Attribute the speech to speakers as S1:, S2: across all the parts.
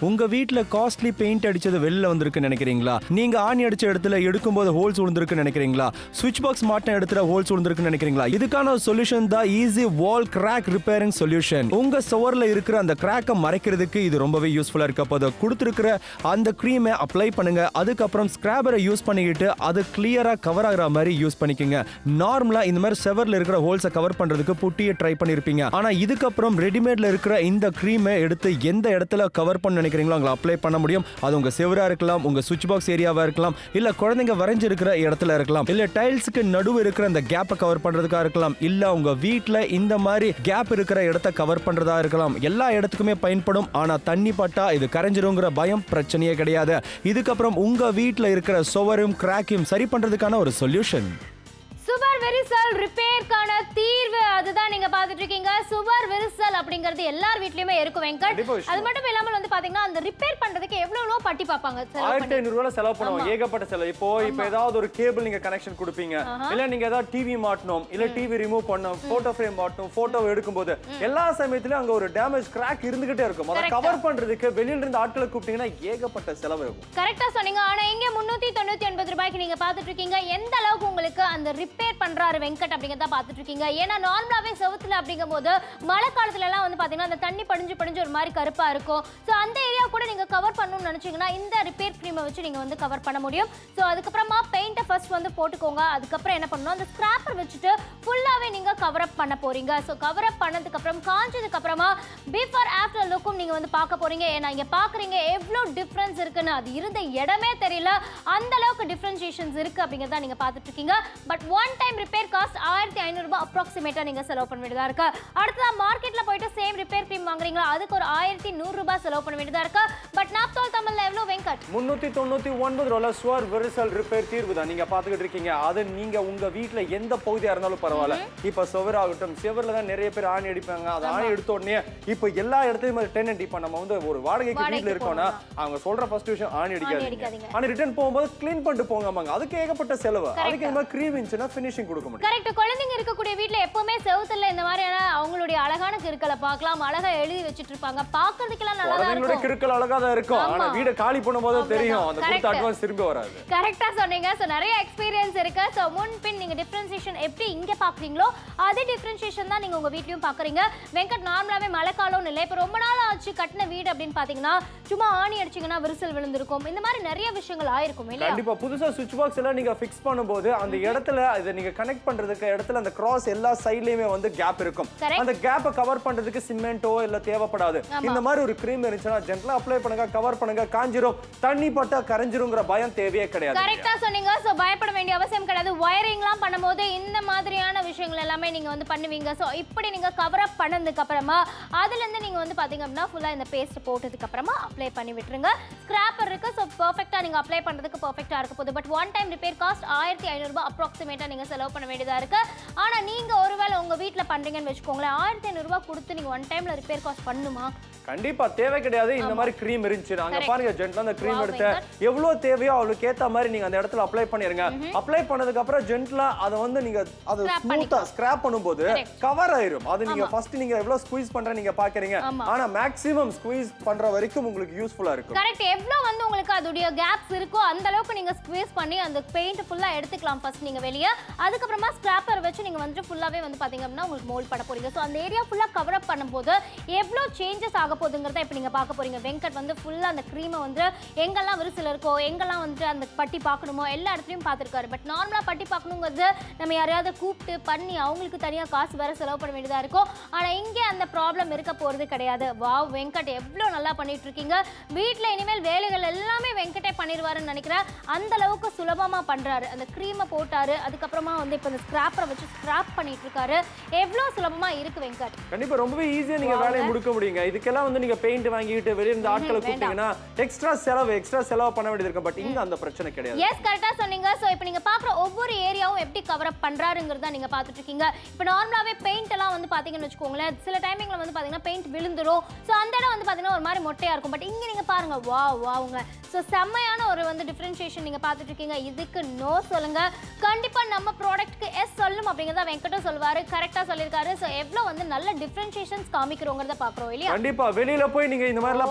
S1: உங்க வீட்ல costly paint அடிச்சது வெளில வந்திருக்கு நினைக்கிறீங்களா நீங்க ஆணி அடிச்ச இடத்துல எடுக்கும்போது ஹோல்ஸ் விழுந்திருக்கு நினைக்கிறீங்களா சுவிட்ச் பாக்ஸ் மாட்டின இடத்துல ஹோல்ஸ் விழுந்திருக்கு நினைக்கிறீங்களா இதுக்கான ஒரு சொல்யூஷன் தான் easy wall crack repairing solution உங்க சுவர்ல இருக்கிற அந்த கிராக்கை மறைக்கிறதுக்கு இது ரொம்பவே யூஸ்ஃபுல்லா இருக்க போது கொடுத்துருக்கிற அந்த க்ரீமை அப்ளை பண்ணுங்க அதுக்கப்புறம் ஸ்கிராபரை யூஸ் பண்ணிக்கிட்டு அது கிளியரா கவர் ஆகுற மாதிரி யூஸ் பண்ணிக்கோங்க நார்மலா இந்த மாதிரி செவர்ல இருக்கிற ஹோல்ஸை கவர் பண்றதுக்கு புட்டியை ட்ரை பண்ணிருப்பீங்க ஆனா இதுக்கப்புறம் ரெடிமேட்ல இருக்கிற இந்த க்ரீமை எடுத்து எந்த இடத்துல கவர் பண்ண நினைக்கிறீங்களோ அங்க அப்ளை பண்ண முடியும் அது உங்க செவரா இருக்கலாம் உங்க சுவிட்ச் பாக்ஸ் ஏரியாவா இருக்கலாம் இல்ல குழந்தைங்க வரைஞ்சிருக்கிற இடத்துல இருக்கலாம் இல்ல டைல்ஸ்க்கு நடுவு இருக்கிற அந்த கேப்பை கவர் பண்றதுக்கா இருக்கலாம் இல்ல உங்க வீட்ல இந்த மாதிரி கேப் இருக்கிற இடத்த கவர் பண்றதா இருக்கலாம் எல்லா இடத்துக்குமே பயன்படும் ஆனா தண்ணி பட்டா இது கரைஞ்சிருங்கிற பயம் பிரச்சனையே கிடையாது இதுக்கப்புறம் உங்க வீட்ல இருக்கிற சுவரும் கிராக்கையும் சரி பண்றதுக்கான ஒரு சொல்யூஷன்
S2: சுவர் விரிசல் ரிப்பேர்க்கான தீர்வு அதுதான் நீங்க பாத்துட்டு இருக்கீங்க சுவர் விரிசல் அப்படிங்கிறது எல்லார் வீட்லயுமே இருக்கும் வெங்கட்
S3: கண்டிப்பா விஷயம்.
S2: அது மட்டும் இல்லாமல் வந்து பாத்தீங்கன்னா அந்த ரிப்பேர் பண்றதுக்கு எவ்வளவு பட்டி பார்ப்பாங்க செலவு
S3: ஆயிரத்தி
S2: பண்ணி.
S3: ஐநூறு ரூபாய் செலவு பண்ணுவோம் ஏகப்பட்ட செலவு இப்போ இப்போ ஏதாவது ஒரு கேபிள் நீங்க கனெக்ஷன் கொடுப்பீங்க இல்ல நீங்க ஏதாவது டிவி மாட்டணும் இல்ல டிவி ரிமூவ் பண்ணணும் போட்டோ ஃப்ரேம் மாட்டணும் போட்டோ எடுக்கும்போது எல்லா சமயத்திலயும் அங்க ஒரு டேமேஜ் கிராக் இருந்துகிட்டே இருக்கும் அதை
S2: Correct.
S3: கவர் பண்றதுக்கு வெளியில இருந்து ஆட்களை கூப்பிட்டீங்கன்னா ஏகப்பட்ட செலவு இருக்கும்
S2: கரெக்டா சொன்னீங்க ஆனா இங்க முன்னூத்தி தொண்ணூத்தி ஒன்பது ரூபாய்க்கு நீங்க பாத்துட்டு இருக்கீங்க எந்த அளவுக்கு உங்களுக்கு அந்த ரிப்பேர் பண்றாரு வெங்கட் அப்படிங்கறத பாத்துட்டு இருக்கீங்க ஏன்னா நார்மலாவே செவுத்துல அப்படிங்கும் போது மழை காலத்துல எல்லாம் வந்து பாத்தீங்கன்னா அந்த தண்ணி படிஞ்சு படிஞ்சு ஒரு மாதிரி கருப்பா இருக்கும் சோ அந்த ஏரியா கூட நீங்க கவர் பண்ணணும்னு நினைச்சீங்கன்னா இந்த ரிப்பேர் க்ரீமை வச்சு நீங்க வந்து கவர் பண்ண முடியும் சோ அதுக்கப்புறமா பெயிண்ட்டை ஃபர்ஸ்ட் வந்து போட்டுக்கோங்க அதுக்கப்புறம் என்ன பண்ணணும் அந்த ஸ்கிராப்பர் வச்சுட்டு ஃபுல்லாவே நீங்க கவர் அப் பண்ண போறீங்க சோ கவர் அப் பண்ணதுக்கு அப்புறம் காஞ்சதுக்கு அப்புறமா பிஃபோர் ஆஃப்டர் லுக்கும் நீங்க வந்து பார்க்க போறீங்க ஏன்னா இங்க பாக்குறீங்க எவ்வளவு டிஃபரன்ஸ் இருக்குன்னு அது இருந்த இடமே தெரியல அந்த அளவுக்கு டிஃபரன்சியேஷன்ஸ் இருக்கு அப்படிங்கறத நீங்க பார்த்துட்டு இருக்கீங்க but one time repair cost ஆயிரத்தி ஐநூறு ரூபாய் அப்ராக்சிமேட்டா நீங்க செலவு பண்ண வேண்டியதா இருக்கு அடுத்ததா மார்க்கெட்ல போயிட்டு சேம் ரிப்பேர் க்ரீம் வாங்குறீங்களா அதுக்கு ஒரு ஆயிரத்தி நூறு ரூபாய் செலவு பண்ண வேண்டியதா இருக்கு பட் நாப்தோல் தமிழ்ல எவ்வளவு வெங்கட்
S3: முன்னூத்தி தொண்ணூத்தி ஒன்பது ரூபாய் சுவர் விரிசல் ரிப்பேர் தீர்வு தான் நீங்க பாத்துக்கிட்டு இருக்கீங்க அது நீங்க உங்க வீட்ல எந்த பகுதியா இருந்தாலும் பரவாயில்ல இப்ப சுவர் ஆகட்டும் சுவர்ல தான் நிறைய பேர் ஆணி அடிப்பாங்க அது ஆணி எடுத்த உடனே இப்ப எல்லா இடத்துலயும் டெனன்ட் இப்ப நம்ம வந்து ஒரு வாடகைக்கு
S2: வாடகைக்கு
S3: வீட்ல இருக்கோம்னா அவங்க சொல்ற ஃபர்ஸ்ட் விஷயம் ஆணி
S2: அடிக்காதீங்க.
S3: அடிக்காதீங்க ஆனா ரிட்டர்ன் போகும்போது க்ளீன் பண்ணிட்டு போங்க அதுக்கு ஏகப்பட்ட செலவு அதுக்கு இந்த மாதிரி க்ரீம் இருந்துச்சுன்னா ஃபினிஷிங் கொடுக்க முடியும்
S2: கரெக்ட் குழந்தைங்க இருக்கக்கூடிய வீட்ல எப்பவுமே செவுத்துல இந்த மாதிரியான அவங்களுடைய அழகான கிறுக்களை பார்க்கலாம் அழகா எழுதி வச்சிட்டு இருப்பாங்க பாக்குறதுக்கெல்லாம் நல்லா தான்
S3: குழந்தைங்களோட
S2: இருக்கும்
S3: கிறுக்கல் அழகா தான் இருக்கும் ஆனா
S2: ஆமா.
S3: வீட காலி பண்ணும்போது தெரியும் அந்த கொடுத்த
S2: Correct.
S3: அட்வான்ஸ் திரும்பி வராது
S2: கரெக்டா சொன்னீங்க சோ நிறைய எக்ஸ்பீரியன்ஸ் இருக்கு சோ முன் பின் நீங்க டிஃபரன்சியேஷன் எப்படி இங்க பாக்குறீங்களோ அதே டிஃபரன்சியேஷன் தான் நீங்க உங்க வீட்லயும் பாக்குறீங்க வெங்கட் நார்மலாவே மழை காலம்னு இல்லை இப்போ ரொம்ப நாள் ஆச்சு கட்டின வீடு அப்படின்னு பாத்தீங்கன்னா சும்மா ஆணி அடிச்சீங்கன்னா விரிசல் விழுந்திருக்கும் இந்த மாதிரி நிறைய விஷயங்கள் ஆயிருக்கும் இல்லையா
S3: கண்டிப்பா புதுசா சுவிட்ச் பாக்ஸ் எல்லாம் நீங்க ஃபிக்ஸ் பண்ணும்போது அந்த இடத்துல இதை நீங்க கனெக்ட் பண்றதுக்கு இடத்துல அந்த கிராஸ் எல்லா சைட்லயுமே வந்து கேப் இருக்கும்
S2: Correct.
S3: அந்த கேப்பை கவர் பண்றதுக்கு சிமெண்டோ இல்ல தேவைப்படாது இந்த மாதிரி ஒரு க்ரீம் இருந்துச்சுன்னா ஜென்டலா அப்ளை பண்ணுங்க கவர் பண்ணுங்க காஞ்சிரும் தண்ணி பட்டா கரைஞ்சிருங்கிற பயம் தேவையே கிடையாது
S2: கரெக்டா சொன்னீங்க சோ பயப்பட வேண்டிய அவசியம் கிடையாது ஒயரிங்லாம் பண்ணும்போது இந்த மாதிரியான விஷயங்கள் எல்லாமே நீங்க வந்து பண்ணுவீங்க சோ இப்படி நீங்க கவர் அப் பண்ணதுக்கு அப்புறமா அதுல இருந்து நீங்க வந்து பாத்தீங்க அப்படின்னா ஃபுல்லா இந்த பேஸ்ட் போட்டதுக்கு அப்புறமா அப்ளை பண்ணி விட்டுருங்க ஸ்கிராப்பர் இருக்கு சோ பெர்ஃபெக்ட்டா நீங்க அப்ளை பண்றதுக்கு பெர்ஃபெக்ட்டா இருக்க போகுது but one time repair cost ஆயிரத்தி ஐநூறு ரூபாய் அப்ராக்சிமேட்டா நீங்க செலவு பண்ண வேண்டியதா இருக்கு ஆனா நீங்க ஒருவேளை உங்க வீட்ல பண்றீங்கன்னு வச்சுக்கோங்களேன் ஆயிரத்தி ஐநூறு ரூபாய் கொடுத்து நீங்க ஒன் டைம்ல ரிப்பேர் காஸ்ட் பண்ணுமா
S3: கண்டிப்பா தேவை கிடையாது இந்த மாதிரி க்ரீம் இருந்துச்சு நாங்க
S2: Correct.
S3: பாருங்க ஜென்டலா அந்த க்ரீம்
S2: Wow,
S3: எடுத்த
S2: வெங்கட்.
S3: எவ்வளவு தேவையோ அவளுக்கு ஏத்த மாதிரி நீங்க அந்த இடத்துல அப்ளை பண்ணிருங்க அப்ளை பண்ணதுக்கு அப்புறம் ஜென்டலா அதை வந்து நீங்க அது
S2: Scrap
S3: ஸ்மூத்தா ஸ்கிராப் பண்ணும்போது
S2: Correct.
S3: கவர் ஆயிரும் அது நீங்க ஃபர்ஸ்ட் நீங்க எவ்வளவு ஸ்குவீஸ் பண்ற நீங்க பாக்குறீங்க
S2: ஆமா.
S3: ஆனா மேக்ஸிமம் ஸ்குவீஸ் பண்ற வரைக்கும் உங்களுக்கு யூஸ்ஃபுல்லா இருக்கும்
S2: கரெக்ட் எவ்வளோ வந்து உங்களுக்கு அதோடைய கேப்ஸ் இருக்கோ அந்த அளவுக்கு நீங்க ஸ்குவீஸ் பண்ணி அந்த பெயிண்ட் ஃபுல்லா எடுத்துக்கலாம் ஃபர்ஸ்ட் நீங்க வெளியே அதுக்கப்புறமா ஸ்கிராப்பர் வச்சு நீங்க வந்துட்டு ஃபுல்லாவே வந்து பாத்தீங்க அப்படின்னா உங்களுக்கு மோல்ட் பண்ண போறீங்க ஸோ அந்த ஏரியா ஃபுல்லா கவர் அப் பண்ணும்போது எவ்வளோ சேஞ்சஸ் ஆக போகுதுங்கிறத இப்போ நீங்க பார்க்க போறீங்க வெங்கட் வந்து ஃபுல்லா அந்த க்ரீமை வந்து எங்கெல்லாம் விரிசல் இருக்கோ எங்கெல்லாம் வந்துட்டு அந்த பட்டி பார்க்கணுமோ எல்லா இடத்துலையும் பார்த்துருக்காரு பட் நார்மலா பட்டி பார்க்கணுங்கிறது நம்ம யாரையாவது கூப்பிட்டு பண்ணி அவங்களுக்கு தனியா காசு வேற செலவு பண்ண வேண்டியதா இருக்கும் ஆனா இங்கே அந்த ப்ராப்ளம் இருக்க போறது கிடையாது வாவ் வெங்கட் எவ்வளோ நல்லா பண்ணிட்டு இருக்கீங்க வீட்ல இனிமேல் வேலைகள் எல்லாமே வெங்கட்டே பண்ணிடுவாருன்னு நினைக்கிறேன் அந்த அளவுக்கு சுலபமா பண்றாரு அந்த க்ரீமை போட்டாரு அதுக்கப்புறமா வந்து இப்போ இந்த ஸ்கிராப்பரை வச்சு ஸ்கிராப் பண்ணிட்டு இருக்காரு எவ்வளோ சுலபமா இருக்கு வெங்கட்
S3: கண்டிப்பா ரொம்பவே ஈஸியா நீங்க வேலையை முடிக்க முடியுங்க இதுக்கெல்லாம் வந்து நீங்க பெயிண்ட் வாங்கிட்டு வெளிய இருந்து ஆட்களை கூப்பிட்டீங்கன்னா எக்ஸ்ட்ரா செலவு எக்ஸ்ட்ரா செலவு பண்ண வேண்டியது இருக்கும் பட் இங்க அந்த பிரச்சனை கிடையாது
S2: எஸ் கரெக்டாக சொன்னீங்க ஸோ இப்போ நீங்கள் பார்க்குற ஒவ்வொரு ஏரியாவும் எப்படி கவர் அப் பண்ணுறாருங்கிறத நீங்கள் பார்த்துட்டு இருக்கீங்க இப்போ நார்மலாகவே பெயிண்ட் எல்லாம் வந்து பார்த்தீங்கன்னு வச்சுக்கோங்களேன் சில டைமிங்கில் வந்து பார்த்தீங்கன்னா பெயிண்ட் விழுந்துரும் ஸோ அந்த இடம் வந்து பார்த்தீங்கன்னா ஒரு மாதிரி மொட்டையாக இருக்கும் பட் இங்கே நீங்கள் பாருங்க வா வாவுங்க ஸோ செம்மையான ஒரு வந்து டிஃப்ரென்ஷியேஷன் நீங்கள் பார்த்துட்டு இருக்கீங்க இதுக்கு நோ சொல்லுங்க கண்டிப்பாக நம்ம ப்ராடக்ட்க்கு எஸ் சொல்லும் அப்படிங்கிறத வெங்கட்டும் சொல்லுவார் கரெக்டாக சொல்லியிருக்காரு ஸோ எவ்வளோ வந்து நல்ல டிஃப்ரென்ஷியேஷன்ஸ் காமிக்கிறோங்கிறத பார்க்குறோம் இல்லையா
S3: கண்டிப்பா வெளியில போய் நீங்க இந்த மாதிரி எல்லாம்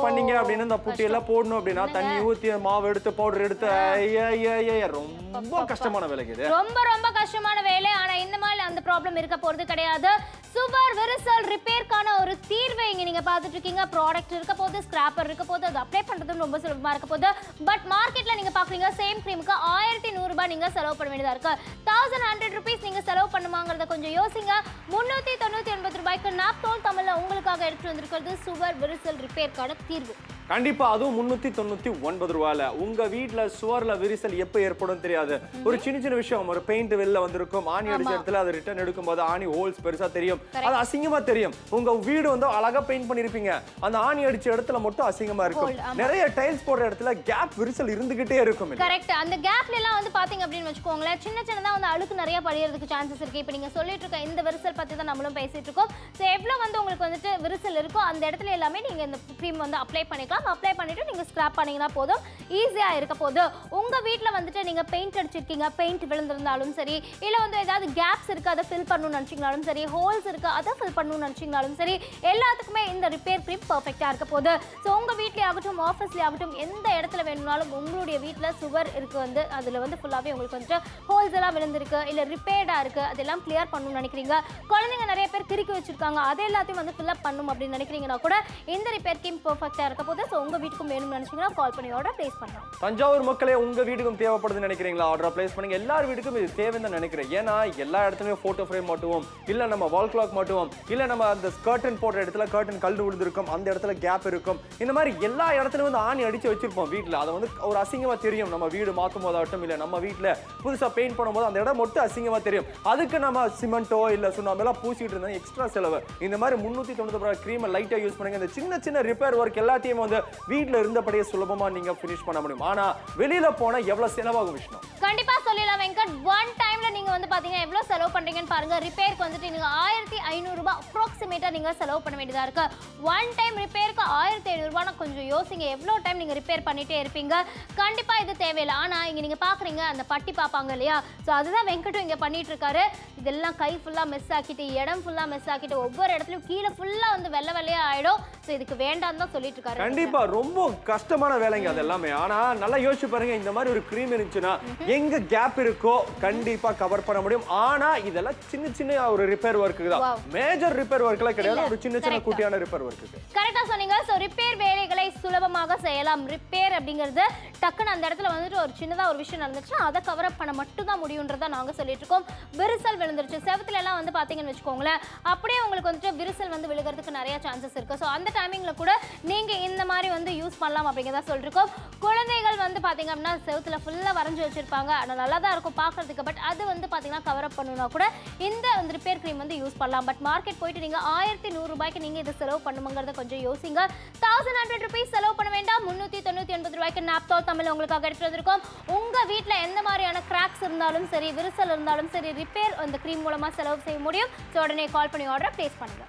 S3: பண்ணீங்க அப்படின்னா இந்த புட்டி எல்லாம் போடணும் அப்படின்னா தண்ணி ஊத்தி மாவு எடுத்து பவுடர் எடுத்து ஐயா, ஐயா, ஐயா, ரொம்ப கஷ்டமான வேலைக்கு இது
S2: ரொம்ப ரொம்ப கஷ்டமான வேலை ஆனா இந்த மாதிரி அந்த ப்ராப்ளம் இருக்க போறது கிடையாது சூப்பர் விரிசல் ரிப்பேர்க்கான ஒரு தீர்வை இங்க நீங்க பார்த்துட்டு இருக்கீங்க ப்ராடக்ட் இருக்க போது ஸ்கிராப்பர் இருக்க போது அது அப்ளை பண்றதும் ரொம்ப சுலபமா இருக்க போது பட் மார்க்கெட்ல நீங்க பாக்குறீங்க சேம் க்ரீமுக்கு ஆயிரத்தி நூறு ரூபாய் நீங்க செலவு பண்ண வேண்டியதா இருக்கு தௌசண்ட் ஹண்ட்ரட் ருபீஸ் நீங்க செலவு பண்ணுமாங்கிறத கொஞ்சம் யோசிங்க முன்னூத்தி தொண்ணூத்தி ஒன்பது ரூபாய்க்கு நாப்தோல் தமிழ்ல உங்களுக்காக எடுத்துட்டு வந்திருக்கிறது சுவர் விரிசல் ரிப்பேர்க்கான தீர்வு
S3: கண்டிப்பா அதுவும் முன்னூத்தி தொண்ணூத்தி ஒன்பது ரூபாயில உங்க வீட்ல சுவர்ல விரிசல் எப்ப ஏற்படும் தெரியாது ஒரு சின்ன சின்ன விஷயம் ஒரு பெயிண்ட் வெளில வந்திருக்கும் ஆணி அடிச்ச இடத்துல அதை ரிட்டர்ன் எடுக்கும் போது ஆணி ஹோல்ஸ் பெருசா தெரியும் அது அசிங்கமா தெரியும் உங்க வீடு வந்து அழகா பெயிண்ட் பண்ணிருப்பீங்க அந்த ஆணி அடிச்ச இடத்துல மட்டும் அசிங்கமா இருக்கும்
S2: Hole, ஆமா.
S3: நிறைய டைல்ஸ் போடுற இடத்துல கேப் விரிசல் இருந்துகிட்டே இருக்கும் இல்லையா?
S2: கரெக்ட் அந்த கேப்ல எல்லாம் வந்து பாத்தீங்க அப்படின்னு வச்சுக்கோங்களேன் சின்ன சின்னதா வந்து அழுக்கு நிறைய படியறதுக்கு சான்சஸ் இருக்கு இப்போ நீங்க சொல்லிட்டு இருக்க இந்த விரிசல் பத்தி தான் நம்மளும் பேசிட்டு இருக்கோம் ஸோ எவ்வளவு வந்து உங்களுக்கு வந்துட்டு விரிசல் இருக்கோ அந்த இடத்துல எல்லாமே நீங்க இந்த க்ரீம் வந்து அப்ளை பண்ணிக்கலாம் அப்ளை பண்ணிட்டு நீங்க ஸ்கிராப் பண்ணீங்கன்னா போதும் ஈஸியா இருக்க போது உங்க வீட்ல வந்துட்டு நீங்க பெயிண்ட் அடிச்சிருக்கீங்க பெயிண்ட் விழுந்திருந்தாலும் சரி இல்ல வந்து ஏதாவது கேப்ஸ் இருக்கு அதை ஃபில் பண்ணணும்னு நினைச்சீங்கனாலும் சரி ஹோல்ஸ் இருக்கு அதை ஃபில் பண்ணணும்னு நினைச்சீங்கனாலும் சரி எல்லாத்துக்குமே இந்த ரிப்பேர் க்ரீம் பர்ஃபெக்டா இருக்க போகுது ஸோ உங்க வீட்லயே ஆகட்டும் ஆஃபீஸ்லயே ஆகட்டும் எந்த இடத்துல வேணும்னாலும் உங்களுடைய வீட்ல சுவர் இருக்கு வந்து அதுல வந்து ஃபுல்லாவே உங்களுக்கு வந்துட்டு ஹோல்ஸ் எல்லாம் விழுந்திருக்கு இல்ல ரிப்பேர்டா இருக்கு அதெல்லாம் கிளியர் பண்ணணும்னு நினைக்கிறீங்க குழந்தைங்க நிறைய பேர் கிறுக்கி வச்சிருக்காங்க அதை எல்லாத்தையும் வந்து ஃபில் அப் பண்ணணும் அப்படின்னு நினைக்கிறீங்கன்னா கூட இந்த ரிப்பேர் க்ரீம் பர்ஃபெக்டா இருக்க போது ஸோ உங்க வீட்டுக்கும் வேணும்னு நினைச்சீங்கன்னா கால் பண்ணி ஆர்டர் ப்ளேஸ் பண்ணலாம்
S3: தஞ்சாவூர் மக்களே உங்க வீட்டுக்கும் தேவைப்படுதுன்னு நினைக்கிறீங்களா ஆர்டர் பிளேஸ் பண்ணுங்க எல்லார் வீட்டுக்கும் இது தேவைன்னு தான் நினைக்கிறேன் ஏன்னா எல்லா இடத்துலயும் போட்டோ ஃப்ரேம் மாட்டுவோம் இல்ல நம்ம வால் கிளாக் மாட்டுவோம் இல்ல நம்ம அந்த கர்டன் போடுற இடத்துல கர்டன் கல் விழுந்திருக்கும் அந்த இடத்துல கேப் இருக்கும் இந்த மாதிரி எல்லா இடத்துலயும் வந்து ஆணி அடிச்சு வச்சிருப்போம் வீட்ல அதை வந்து ஒரு அசிங்கமா தெரியும் நம்ம வீடு மாத்தும் போதாகட்டும் இல்ல நம்ம வீட்ல புதுசா பெயிண்ட் பண்ணும்போது அந்த இடம் மட்டும் அசிங்கமா தெரியும் அதுக்கு நம்ம சிமெண்டோ இல்ல சுண்ணாம்பு எல்லாம் பூசிட்டு இருந்தா எக்ஸ்ட்ரா செலவு இந்த மாதிரி முன்னூத்தி தொண்ணூத்தி ரூபாய் க்ரீம் லைட்டா யூஸ் பண்ணுங்க இந்த சின்ன சின்ன ரிப்பேர் ஒர்க் எல்லாத்தையும் வந்து வீட்ல இருந்தபடியே சுலபமா நீங்க ஃபினிஷ் பண்ண முடியும் ஆனா வெளியில போனா எவ்வளவு செலவாகும் விஷ்ணு
S2: கண்டிப்பா சொல்லிடலாம் வெங்கட் ஒன் டைம்ல நீங்க வந்து பாத்தீங்கன்னா எவ்வளவு செலவு பண்றீங்கன்னு பாருங்க ரிப்பேருக்கு வந்துட்டு நீங்க ஆயிரத்தி ஐநூறு ரூபாய் அப்ராக்சிமேட்டா நீங்க செலவு பண்ண வேண்டியதா இருக்கு ஒன் டைம் ரிப்பேருக்கு ஆயிரத்தி ஐநூறு ரூபாய் கொஞ்சம் யோசிங்க எவ்வளவு டைம் நீங்க ரிப்பேர் பண்ணிட்டே இருப்பீங்க கண்டிப்பா இது தேவையில்லை ஆனா இங்க நீங்க பாக்குறீங்க அந்த பட்டி பாப்பாங்க இல்லையா சோ அதுதான் வெங்கட்டும் இங்க பண்ணிட்டு இருக்காரு இதெல்லாம் கை ஃபுல்லா மிஸ் ஆக்கிட்டு இடம் ஃபுல்லா மிஸ் ஆக்கிட்டு ஒவ்வொரு இடத்துலயும் கீழே ஃபுல்லா வந்து வெள்ளை வெள்ளையா ஆயிடும் சோ இதுக்கு வேண்டாம் தான் சொல்லிட்டு இருக்காரு
S3: கண்டிப்பா ரொம்ப கஷ்டமான வேலைங்க அது எல்லாமே ஆனா நல்லா யோசிச்சு பாருங்க இந்த மாதிரி ஒரு க்ரீம் இருந்துச்சுன்னா எங்க கேப் இருக்கோ கண்டிப்பா கவர் பண்ண முடியும் ஆனா இதெல்லாம் சின்ன சின்ன ஒரு ரிப்பேர் ஒர்க்கு தான்
S2: Wow.
S3: மேஜர் ரிப்பேர் ஒர்க்லாம் கிடையாது
S2: இல்ல,
S3: ஒரு சின்ன சின்ன
S2: correct
S3: குட்டியான ரிப்பேர் ஒர்க்கு
S2: கரெக்டா சொன்னீங்க ஸோ ரிப்பேர் வேலைகளை சுலபமாக செய்யலாம் ரிப்பேர் அப்படிங்கிறது டக்குன்னு அந்த இடத்துல வந்துட்டு ஒரு சின்னதா ஒரு விஷயம் நடந்துச்சுன்னா அதை கவர் அப் பண்ண மட்டும் தான் முடியுன்றதை நாங்க சொல்லிட்டு இருக்கோம் விரிசல் விழுந்துருச்சு செவத்துல எல்லாம் வந்து பாத்தீங்கன்னு வச்சுக்கோங்களேன் அப்படியே உங்களுக்கு வந்துட்டு விரிசல் வந்து விழுகிறதுக்கு நிறைய சான்சஸ் இருக்கு ஸோ அந்த டைமிங்ல கூட நீங்க இந்த மாதிரி வந்து யூஸ் பண்ணலாம் அப்படிங்கிறத சொல்லிருக்கோம் குழந்தைகள் வந்து பாத்தீங்க அப்படின்னா செவத்துல ஃபுல்லா வரைஞ்சு வச்சிருப்பாங்க ஆனா நல்லா தான் இருக்கும் பார்க்கறதுக்கு பட் அது வந்து பாத்தீங்கன்னா கவர் அப் பண்ணணும்னா கூட இந்த வந்து ரிப்பேர் க்ரீம் வந்து யூஸ் பண்ணலாம் பட் மார்க்கெட் போயிட்டு நீங்க ஆயிரத்தி நூறு ரூபாய்க்கு நீங்க இதை செலவு பண்ணுங்கிறத கொஞ்சம் யோசிங்க தௌசண்ட் ஹண்ட்ரட் ருபீஸ் செலவு பண்ண வேண்டாம் முந்நூற்றி தொண்ணூற்றி ஒன்பது ரூபாய்க்கு நாப்தோல் தமிழ் உங்களுக்காக எடுத்து வந்திருக்கோம் உங்க வீட்ல எந்த மாதிரியான கிராக்ஸ் இருந்தாலும் சரி விரிசல் இருந்தாலும் சரி ரிப்பேர் அந்த க்ரீம் மூலமா செலவு செய்ய முடியும் ஸோ உடனே கால் பண்ணி ஆர்டர் ப்ளேஸ் பண்ணுங்க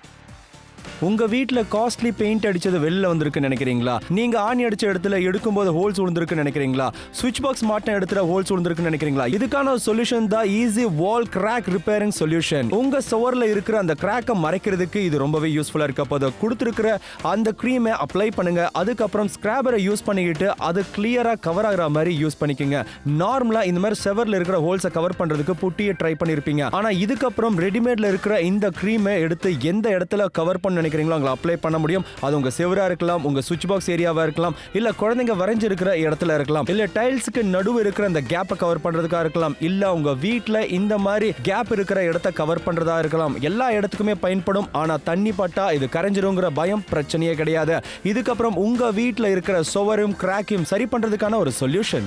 S1: உங்க வீட்ல காஸ்ட்லி பெயிண்ட் அடிச்சது வெளில வந்திருக்குன்னு நினைக்கிறீங்களா நீங்க ஆணி அடிச்ச இடத்துல எடுக்கும்போது ஹோல்ஸ் விழுந்திருக்குன்னு நினைக்கிறீங்களா சுவிட்ச் பாக்ஸ் மாட்டின இடத்துல ஹோல்ஸ் விழுந்திருக்குன்னு நினைக்கிறீங்களா இதுக்கான சொல்யூஷன் தான் easy wall crack repairing solution உங்க சுவர்ல இருக்கிற அந்த கிராக்கை மறைக்கிறதுக்கு இது ரொம்பவே யூஸ்ஃபுல்லா இருக்க போது கொடுத்துருக்கிற அந்த க்ரீமை அப்ளை பண்ணுங்க அதுக்கப்புறம் ஸ்கிராபரை யூஸ் பண்ணிக்கிட்டு அது கிளியரா கவர் ஆகிற மாதிரி யூஸ் பண்ணிக்கோங்க நார்மலா இந்த மாதிரி செவர்ல இருக்கிற ஹோல்ஸை கவர் பண்றதுக்கு புட்டியை ட்ரை பண்ணிருப்பீங்க ஆனா இதுக்கப்புறம் ரெடிமேட்ல இருக்கிற இந்த க்ரீமை எடுத்து எந்த இடத்துல கவர் பண்ண நினைக்கிறீங்களோ அங்கே அப்ளை பண்ண முடியும் அது உங்க செவரா இருக்கலாம் உங்க சுவிட்ச் பாக்ஸ் ஏரியாவா இருக்கலாம் இல்ல குழந்தைங்க வரைஞ்சிருக்கிற இடத்துல இருக்கலாம் இல்ல டைல்ஸுக்கு நடுவு இருக்கிற அந்த கேப்பை கவர் பண்றதுக்கா இருக்கலாம் இல்ல உங்க வீட்ல இந்த மாதிரி கேப் இருக்கிற இடத்த கவர் பண்றதா இருக்கலாம் எல்லா இடத்துக்குமே பயன்படும் ஆனா தண்ணி பட்டா இது கரைஞ்சிருங்கிற பயம் பிரச்சனையே கிடையாது இதுக்கப்புறம் உங்க வீட்ல இருக்கிற சுவரும் கிராக்கையும் சரி பண்றதுக்கான ஒரு சொல்யூஷன்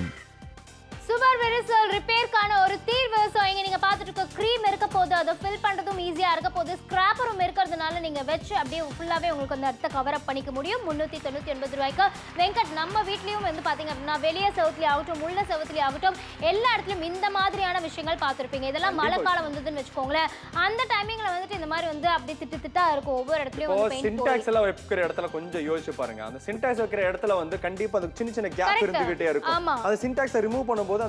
S2: சுவர் விரிசல் ரிப்பேர்க்கான ஒரு தீர்வு ஸோ இங்க நீங்க பார்த்துட்டு இருக்க க்ரீம் இருக்க போது அதை ஃபில் பண்றதும் ஈஸியா இருக்க போது ஸ்கிராப்பரும் இருக்கிறதுனால நீங்க வச்சு அப்படியே ஃபுல்லாவே உங்களுக்கு அந்த இடத்த கவர் அப் பண்ணிக்க முடியும் முந்நூற்றி தொண்ணூற்றி ஒன்பது ரூபாய்க்கு வெங்கட் நம்ம வீட்லயும் வந்து பாத்தீங்க அப்படின்னா வெளியே செவத்துலயே ஆகட்டும் உள்ள செவத்துலயே ஆகட்டும் எல்லா இடத்துலயும் இந்த மாதிரியான விஷயங்கள் பார்த்துருப்பீங்க இதெல்லாம் மழை காலம் வந்ததுன்னு வச்சுக்கோங்களேன் அந்த டைமிங்ல வந்துட்டு இந்த மாதிரி வந்து அப்படியே திட்டு திட்டா இருக்கும் ஒவ்வொரு இடத்துலயும்
S3: இப்போ
S2: வந்து பெயிண்ட்
S3: சின்டாக்ஸ் எல்லாம் வைக்கிற இடத்துல கொஞ்சம் யோசிச்சு பாருங்க அந்த சின்டாக்ஸ் வைக்கிற இடத்துல வந்து கண்டிப்பா அது சின்ன சின்ன கேப்
S2: Correct.
S3: இருந்துகிட்டே இருக்கும்
S2: ஆமா.
S3: அந்த சின்டாக்ஸை ரிமூவ் பண்ணும்போது அந்த கேப்பை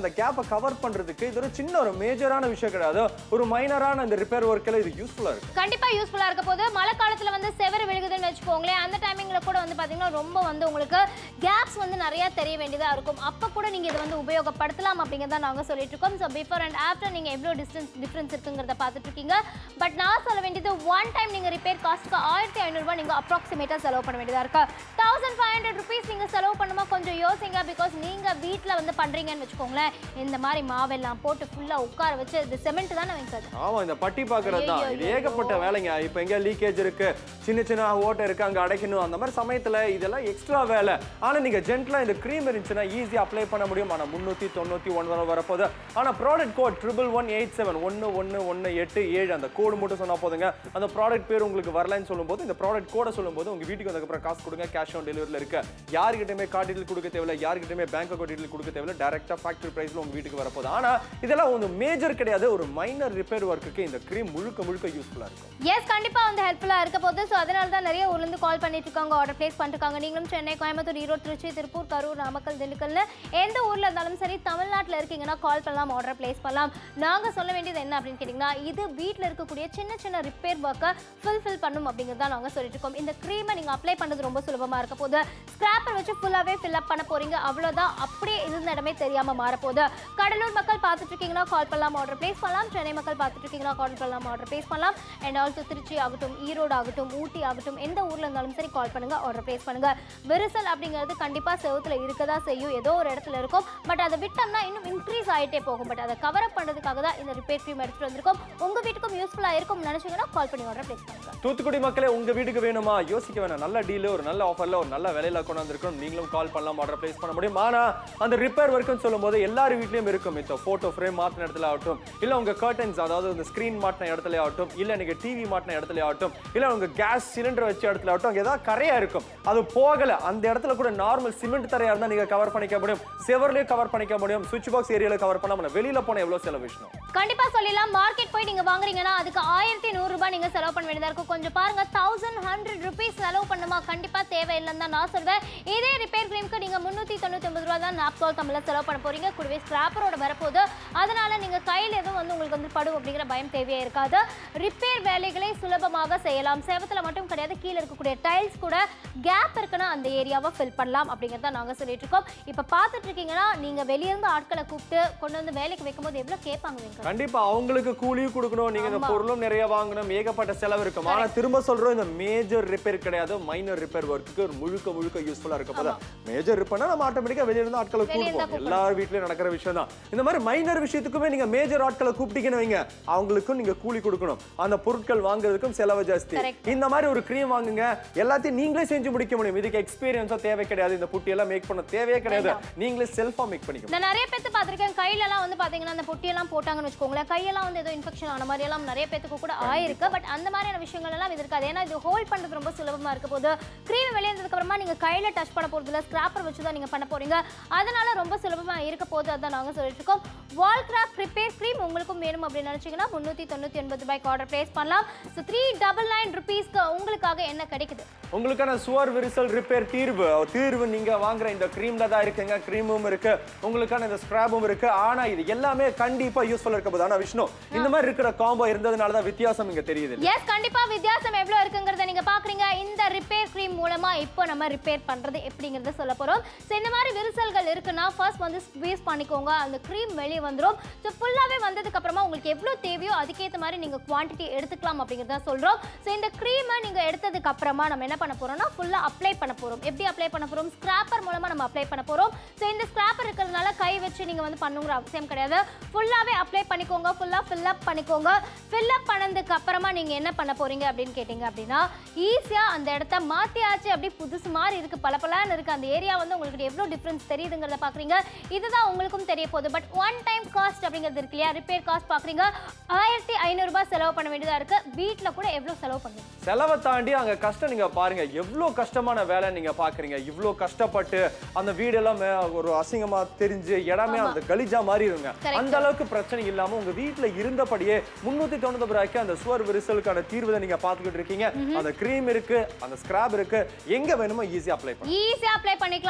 S3: கவர் பண்றதுக்கு இது ஒரு சின்ன ஒரு மேஜரான விஷயம் கிடையாது ஒரு மைனரான இந்த ரிப்பேர் ஒர்க்கில் இது யூஸ்ஃபுல்லா இருக்கு
S2: கண்டிப்பா யூஸ்ஃபுல்லா இருக்க போது மழை காலத்துல வந்து செவரு விழுகுதுன்னு வச்சுக்கோங்களேன் அந்த டைமிங்ல கூட வந்து பாத்தீங்கன்னா ரொம்ப வந்து உங்களுக்கு கேப்ஸ் வந்து நிறைய தெரிய வேண்டியதா இருக்கும் அப்ப கூட நீங்க இதை வந்து உபயோகப்படுத்தலாம் அப்படிங்கறத நாங்க சொல்லிட்டு இருக்கோம் ஸோ பிஃபோர் அண்ட் ஆஃப்டர் நீங்க எவ்வளவு டிஸ்டன்ஸ் டிஃபரன்ஸ் இருக்குங்கிறத பார்த்துட்டு இருக்கீங்க பட் நான் சொல்ல வேண்டியது ஒன் டைம் நீங்க ரிப்பேர் காஸ்ட்க்கு ஆயிரத்தி ஐநூறுரூவா நீங்க அப்ராக்சிமேட்டா செலவு பண்ண வேண்டியதா இருக்கு தௌசண்ட் ஃபைவ் ஹண்ட்ரட் ருபீஸ் நீங்க செலவு பண்ணுமா கொஞ்சம் யோசிங்க பிகாஸ் நீங்க வீட்ல வந்து பண்றீங்கன்னு வச்சுக்கோங்களேன் இந்த மாதிரி மாவெல்லாம் போட்டு ஃபுல்லா உட்கார வச்சு இது செமெண்ட் தானே வைக்காது
S3: ஆமா இந்த பட்டி பாக்குறது தான் இது
S2: ஐயையோ.
S3: ஏகப்பட்ட வேலைங்க இப்போ எங்க லீக்கேஜ் இருக்கு சின்ன சின்ன ஓட்டை இருக்கு அங்க அடைக்கணும் அந்த மாதிரி சமயத்துல இதெல்லாம் எக்ஸ்ட்ரா வேலை ஆனா நீங்க ஜென்ட்லா இந்த க்ரீம் இருந்துச்சுன்னா ஈஸியா அப்ளை பண்ண முடியும் ஆனா முன்னூத்தி தொண்ணூத்தி ஒன்பது வரப்போகுது ஆனா product code triple one eight seven ஒன்னு ஒன்னு ஒன்னு எட்டு ஏழு அந்த கோடு மட்டும் சொன்னா போதுங்க அந்த ப்ராடக்ட் பேர் உங்களுக்கு வரலன்னு சொல்லும்போது இந்த ப்ராடக்ட் கோட சொல்லும்போது உங்க வீட்டுக்கு வந்ததுக்கப்புறம் காசு கொடுங்க கேஷ் ஆன் டெலிவரியில் இருக்கு யாருக்கிட்டயுமே கார்டு டீட்டெயில் கொடுக்க தேவையில்ல யாருக்கிட்டயுமே பேங்க் அக்கௌண்ட் டீட்டெயில் கொடுக்க தேவையில்ல டேரக்டா ஃபேக்டரி பிரைஸ்ல உங்க வீட்டுக்கு வரப்போகுது ஆனா இதெல்லாம் ஒரு மேஜர் கிடையாது ஒரு மைனர் ரிப்பேர் ஒர்க்குக்கு இந்த க்ரீம் முழுக்க முழுக்க யூஸ்ஃபுல்லா இருக்கும்
S2: எஸ் கண்டிப்பா வந்து ஹெல்ப்ஃபுல்லா இருக்க போகுது ஸோ அதனால தான் நிறைய ஊர்ல இருந்து கால் பண்ணிட்டு இருக்காங்க ஆர்டர் பிளேஸ் பண்ணிருக்காங்க நீங்களும் சென்னை கோயம்புத்தூர் ஈரோடு திருச்சி திருப்பூர் கரூர் நாமக்கல் திண்டுக்கல்னு எந்த ஊர்ல இருந்தாலும் சரி தமிழ்நாட்டில் இருக்கீங்கன்னா கால் பண்ணலாம் ஆர்டர் பிளேஸ் பண்ணலாம் நாங்க சொல்ல வேண்டியது என்ன அப்படின்னு கேட்டிங்கன்னா இது வீட்டில் இருக்கக்கூடிய சின்ன சின்ன ரிப்பேர் ஒர்க்கை ஃபுல்ஃபில் பண்ணும் அப்படிங்கிறது தான் நாங்கள் சொல்லிட்டு இருக்கோம் இந்த க்ரீமை நீங்க அப்ளை பண்றது ரொம்ப சுலபமா இருக்க போகுது ஸ்கிராப்பர் வச்சு ஃபுல்லாவே ஃபில் அப் பண்ண போறீங்க அவ்வளவுதான் அப்படியே இருந்த இடமே தெரியாம மாறப்போகுது கடலூர் மக்கள் பார்த்துட்டு இருக்கீங்கன்னா கால் பண்ணலாம் ஆர்டர் பிளேஸ் பண்ணலாம் சென்னை மக்கள் பார்த்துட்டு இருக்கீங்கன்னா கால் பண்ணலாம் ஆர்டர் பிளேஸ் பண்ணலாம் அண்ட் ஆல்சோ திருச்சி ஆகட்டும் ஈரோடு ஆகட்டும் ஊட்டி ஆகட்டும் எந்த ஊர்ல இருந்தாலும் சரி கால் பண்ணுங்க ஆர்டர் பிளேஸ் பண்ணுங்க விரிசல் அப்படிங்கிறது கண்டிப்பா செவுத்துல இருக்கதா செய்யும் ஏதோ ஒரு இடத்துல இருக்கும் பட் அதை விட்டோம்னா இன்னும் இன்க்ரீஸ் ஆயிட்டே போகும் பட் அதை கவர் அப் பண்றதுக்காக தான் இந்த ரிப்பேர் க்ரீம் எடுத்துட்டு வந்திருக்கோம் உங்க வீட்டுக்கும் யூஸ்ஃபுல்லா இருக்கும் நினைச்சீங்கன்னா கால் பண்ணி ஆர்டர் பிளேஸ் பண்ணுங்க
S3: தூத்துக்குடி மக்களே உங்க வீட்டுக்கு வேணுமா யோசிக்க வேணாம் நல்ல டீல் ஒரு நல்ல ஆஃபர்ல ஒரு நல்ல விலையில கொண்டு வந்திருக்கோம் நீங்களும் கால் பண்ணலாம் ஆர்டர் பிளேஸ் பண்ண முடியும் ஆனா அந்த ரிப்பேர் ஒர்க்குன்னு சொல்லும்போது எல்லார் வீட்லயும் இருக்கும் இப்போ போட்டோ ஃப்ரேம் மாட்டின இடத்துல ஆகட்டும் இல்ல உங்க கர்டன்ஸ் அதாவது இந்த ஸ்கிரீன் மாட்டின இடத்துல ஆகட்டும் இல்ல நீங்க டிவி மாட்டின இடத்துல ஆகட்டும் இல்ல உங்க கேஸ் சிலிண்டர் வச்ச இடத்துல ஆகட்டும் ஏதாவது கரையா இருக்கும் அது போகல அந்த இடத்துல கூட நார்மல் சிமெண்ட் தரையா இருந்தா நீங்க கவர் பண்ணிக்க முடியும் செவர்லயே கவர் பண்ணிக்க முடியும் சுவிட்ச் பாக்ஸ் ஏரியால கவர் பண்ண முடியும் வெளியில போன எவ்வளவு செலவு விஷயம்
S2: கண்டிப்பா சொல்லிடலாம் மார்க்கெட் போய் நீங்க வாங்குறீங்கன்னா அதுக்கு ஆயிரத்தி நூறு ரூபாய் நீங்க செலவு பண்ண வேண்டியதா இருக்கும் கொஞ்சம் பாருங்க தௌசண்ட் ஹண்ட்ரட் ருபீஸ் செலவு பண்ணுமா கண்டிப்பா தேவையில்லைன்னு தான் நான் சொல்வேன் இதே ரிப்பேர் கிரீம்க்கு நீங்க முன்னூத்தி தொண்ணூத்தி ஒன்பது ரூபா தான் நாப்தால் தமிழ்ல செலவு பண்ண போறீங்க கூடவே ஸ்கிராப்பரோட வரப்போகுது அதனால நீங்க கையில எதுவும் வந்து உங்களுக்கு வந்து படும் அப்படிங்கிற பயம் தேவையே இருக்காது ரிப்பேர் வேலைகளை சுலபமாக செய்யலாம் செவத்துல மட்டும் கிடையாது கீழே இருக்கக்கூடிய டைல்ஸ் கூட கேப் இருக்குன்னா அந்த ஏரியாவை ஃபில் பண்ணலாம் அப்படிங்கிறத நாங்க சொல்லிட்டு இருக்கோம் இப்ப பார்த்துட்டு இருக்கீங்கன்னா நீங்க வெளிய இருந்து ஆட்களை கூப்பிட்டு கொண்டு வந்து வேலைக்கு வைக்கும்போது எவ்வளவு கேட்பாங்க வெங்கட்?
S3: கண்டிப்பா அவங்களுக்கு கூலியும் கொடுக்கணும் நீங்க இந்த
S2: ஆமா.
S3: பொருளும் நிறைய வாங்கணும் ஏகப்பட்ட செலவு இருக்கும் ஆனா திரும்ப சொல்றோம் இந்த மேஜர் ரிப்பேர் கிடையாது மைனர் ரிப்பேர் ஒர்க்குக்கு முழுக்க முழுக்க யூஸ்ஃபுல்லா இருக்க போதா மேஜர் ரிப்பேர்னா நம்ம ஆட்டோமேட்டிக்கா வெளிய இருந்து ஆட்களை
S2: வெளிய இருந்தா
S3: கூப்பிடுவோம் எல்லார் வீட்லயும் நடக்கிற விஷயம் தான் இந்த மாதிரி மைனர் விஷயத்துக்குமே நீங்க மேஜர் ஆட்களை கூப்பிட்டீங்கன்னு வைங்க அவங்களுக்கும் நீங்க கூலி கொடுக்கணும் அந்த பொருட்கள் வாங்குறதுக்கும் செலவு ஜாஸ்தி
S2: Correct.
S3: இந்த மாதிரி ஒரு க்ரீம் வாங்குங்க எல்லாத்தையும் நீங்களே செஞ்சு முடிக்க முடியும் இதுக்கு எக்ஸ்பீரியன்ஸா தேவை கிடையாது இந்த புட்டி எல்லாம் மேக் பண்ண தேவையே கிடையாது நீங்களே செல்ஃபா மேக் பண்ணிக்க
S2: நான் நிறைய பேத்து பார்த்திருக்கேன் கையில எல்லாம் வந்து பாத்தீங்கன்னா அந்த பொட்டியெல்லாம் போட்டாங்கன்னு வச்சுக்கோங்களேன் கையெல்லாம் வந்து ஏதோ இன்ஃபெக்ஷன் ஆன மாதிரி எல்லாம் நிறைய பேத்துக்கு கூட ஆயிருக்கு பட் அந்த மாதிரியான விஷயங்கள் எல்லாம் இது இருக்காது ஏன்னா இது ஹோல்ட் பண்றது ரொம்ப சுலபமா இருக்க போது க்ரீம் வெளியேறதுக்கு அப்புறமா நீங்க கையில டச் பண்ண போறது இல்ல ஸ்கிராப்பர் வச்சு தான் நீங்க பண்ண போறீங்க அதனால ரொம்ப சுலபமா இருக்க போது அதான் நாங்க சொல்லிட்டு இருக்கோம் வால் கிராஃப்ட் ரிப்பேர் க்ரீம் உங்களுக்கும் வேணும் அப்படின்னு நினைச்சீங்கன்னா முன்னூத்தி தொண்ணூத்தி ஒன்பது ரூபாய்க்கு ஆர்டர் பிளேஸ் பண்ணலாம் ஸோ த்ரீ டபுள் நைன் ருபீஸ்க்கு உங்களுக்காக என்ன கிடைக்குது
S3: உங்களுக்கான சுவர் விரிசல் ரிப்பேர் தீர்வு தீர்வு நீங்க வாங்குற இந்த கிரீம்ல தான் இருக்குங்க கிரீமும் இருக்கு உங்களுக்கான இந்த ஸ்கிராபும் இருக்கு ஆனா இது எல்லாமே கண்டிப்பா யூஸ்ஃபுல்லா இருக்க போது ஆனா விஷ்ணு இந்த மாதிரி இருக்கிற காம்போ இருந்ததுனால தான் வித்தியாசம் இங்க தெரியுது
S2: எஸ் கண்டிப்பா வித்தியாசம் எவ்வளவு இருக்குங்கிறத நீங்க பாக்குறீங்க இந்த ரிப்பேர் க்ரீம் மூலமா இப்போ நம்ம ரிப்பேர் பண்றது எப்படிங்கறத சொல்ல போறோம் ஸோ இந்த மாதிரி விரிசல்கள் இருக்குன்னா ஃபர்ஸ்ட் வந்து ஸ்க்வீஸ் பண்ணிக்கோங்க அந்த க்ரீம் வெளியே வந்துரும் ஸோ ஃபுல்லாவே வந்ததுக்கு அப்புறமா உங்களுக்கு எவ்வளவு தேவையோ அதுக்கேற்ற மாதிரி நீங்க குவாண்டிட்டி எடுத்துக்கலாம் அப்படிங்கறத சொல்றோம் ஸோ இந்த க்ரீமை நீங்க எடுத்ததுக்கு அப்புறமா நம்ம என்ன பண்ண போறோம்னா ஃபுல்லா அப்ளை பண்ண போறோம் எப்படி அப்ளை பண்ண போறோம் ஸ்கிராப்பர் மூலமா நம்ம அப்ளை பண்ண போறோம் ஸோ இந்த ஸ்கிராப்பர் இருக்கிறதுனால கை வச்சு நீங்க வந்து பண்ணுங்கிற அவசியம் கிடையாது ஃபுல்லாவே அப்ளை பண்ணிக்கோங்க ஃபுல்லா ஃபில் அப் பண்ணிக்கோங்க ஃபில் அப் பண்ணதுக்கு அப்புறமா நீங்க என்ன பண்ண போறீங்க அப்படின்னு கேட்டீங்க அப்படின்னா ஈஸியா அந்த இடத்த மாத்தியாச்சு அப்படி புதுசு மாதிரி இருக்கு பளபளன்னு இருக்கு அந்த ஏரியா வந்து உங்களுக்கு எவ்வளவு டிஃபரன்ஸ் தெரியுதுங்கிறத பாக்குறீங்க இதுதான் உங்களுக்கும் தெரிய போகுது பட் ஒன் டைம் காஸ்ட் அப்படிங்கிறது இருக்கு இல்லையா ரிப்பேர் காஸ்ட் பாக்குறீங்க ஆயிரத்தி ஐநூறு ரூபாய் செலவு பண்ண வேண்டியதா இருக்கு வீட்ல கூட எவ்வளவு செலவு பண்ணுவீங்க
S3: செலவை தாண்டி அங்க கஷ்டம் நீங்க பாருங்க எவ்வளவு கஷ்டமான வேலை நீங்க பாக்குறீங்க இவ்ளோ கஷ்டப்பட்டு அந்த வீடெல்லாம் மே- ஒரு அசிங்கமா தெரிஞ்சு இடமே அந்த கலிஜா மாதிரி இருங்க
S2: Correct.
S3: அந்த அளவுக்கு பிரச்சனை இல்லாம உங்க வீட்ல இருந்தபடியே முன்னூத்தி தொண்ணூத்தி ரூபாய்க்கு அந்த சுவர் விரிசலுக்கான தீர்வை நீங்க பாத்துக்கிட்டு இருக்கீங்க அந்த கிரீம் இருக்கு அந்த ஸ்கிராப் இருக்கு எங்க வேணுமோ ஈஸியா அப்ளை பண்ணலாம்
S2: ஈஸியா அப்ளை பண்ணிக்கலாம்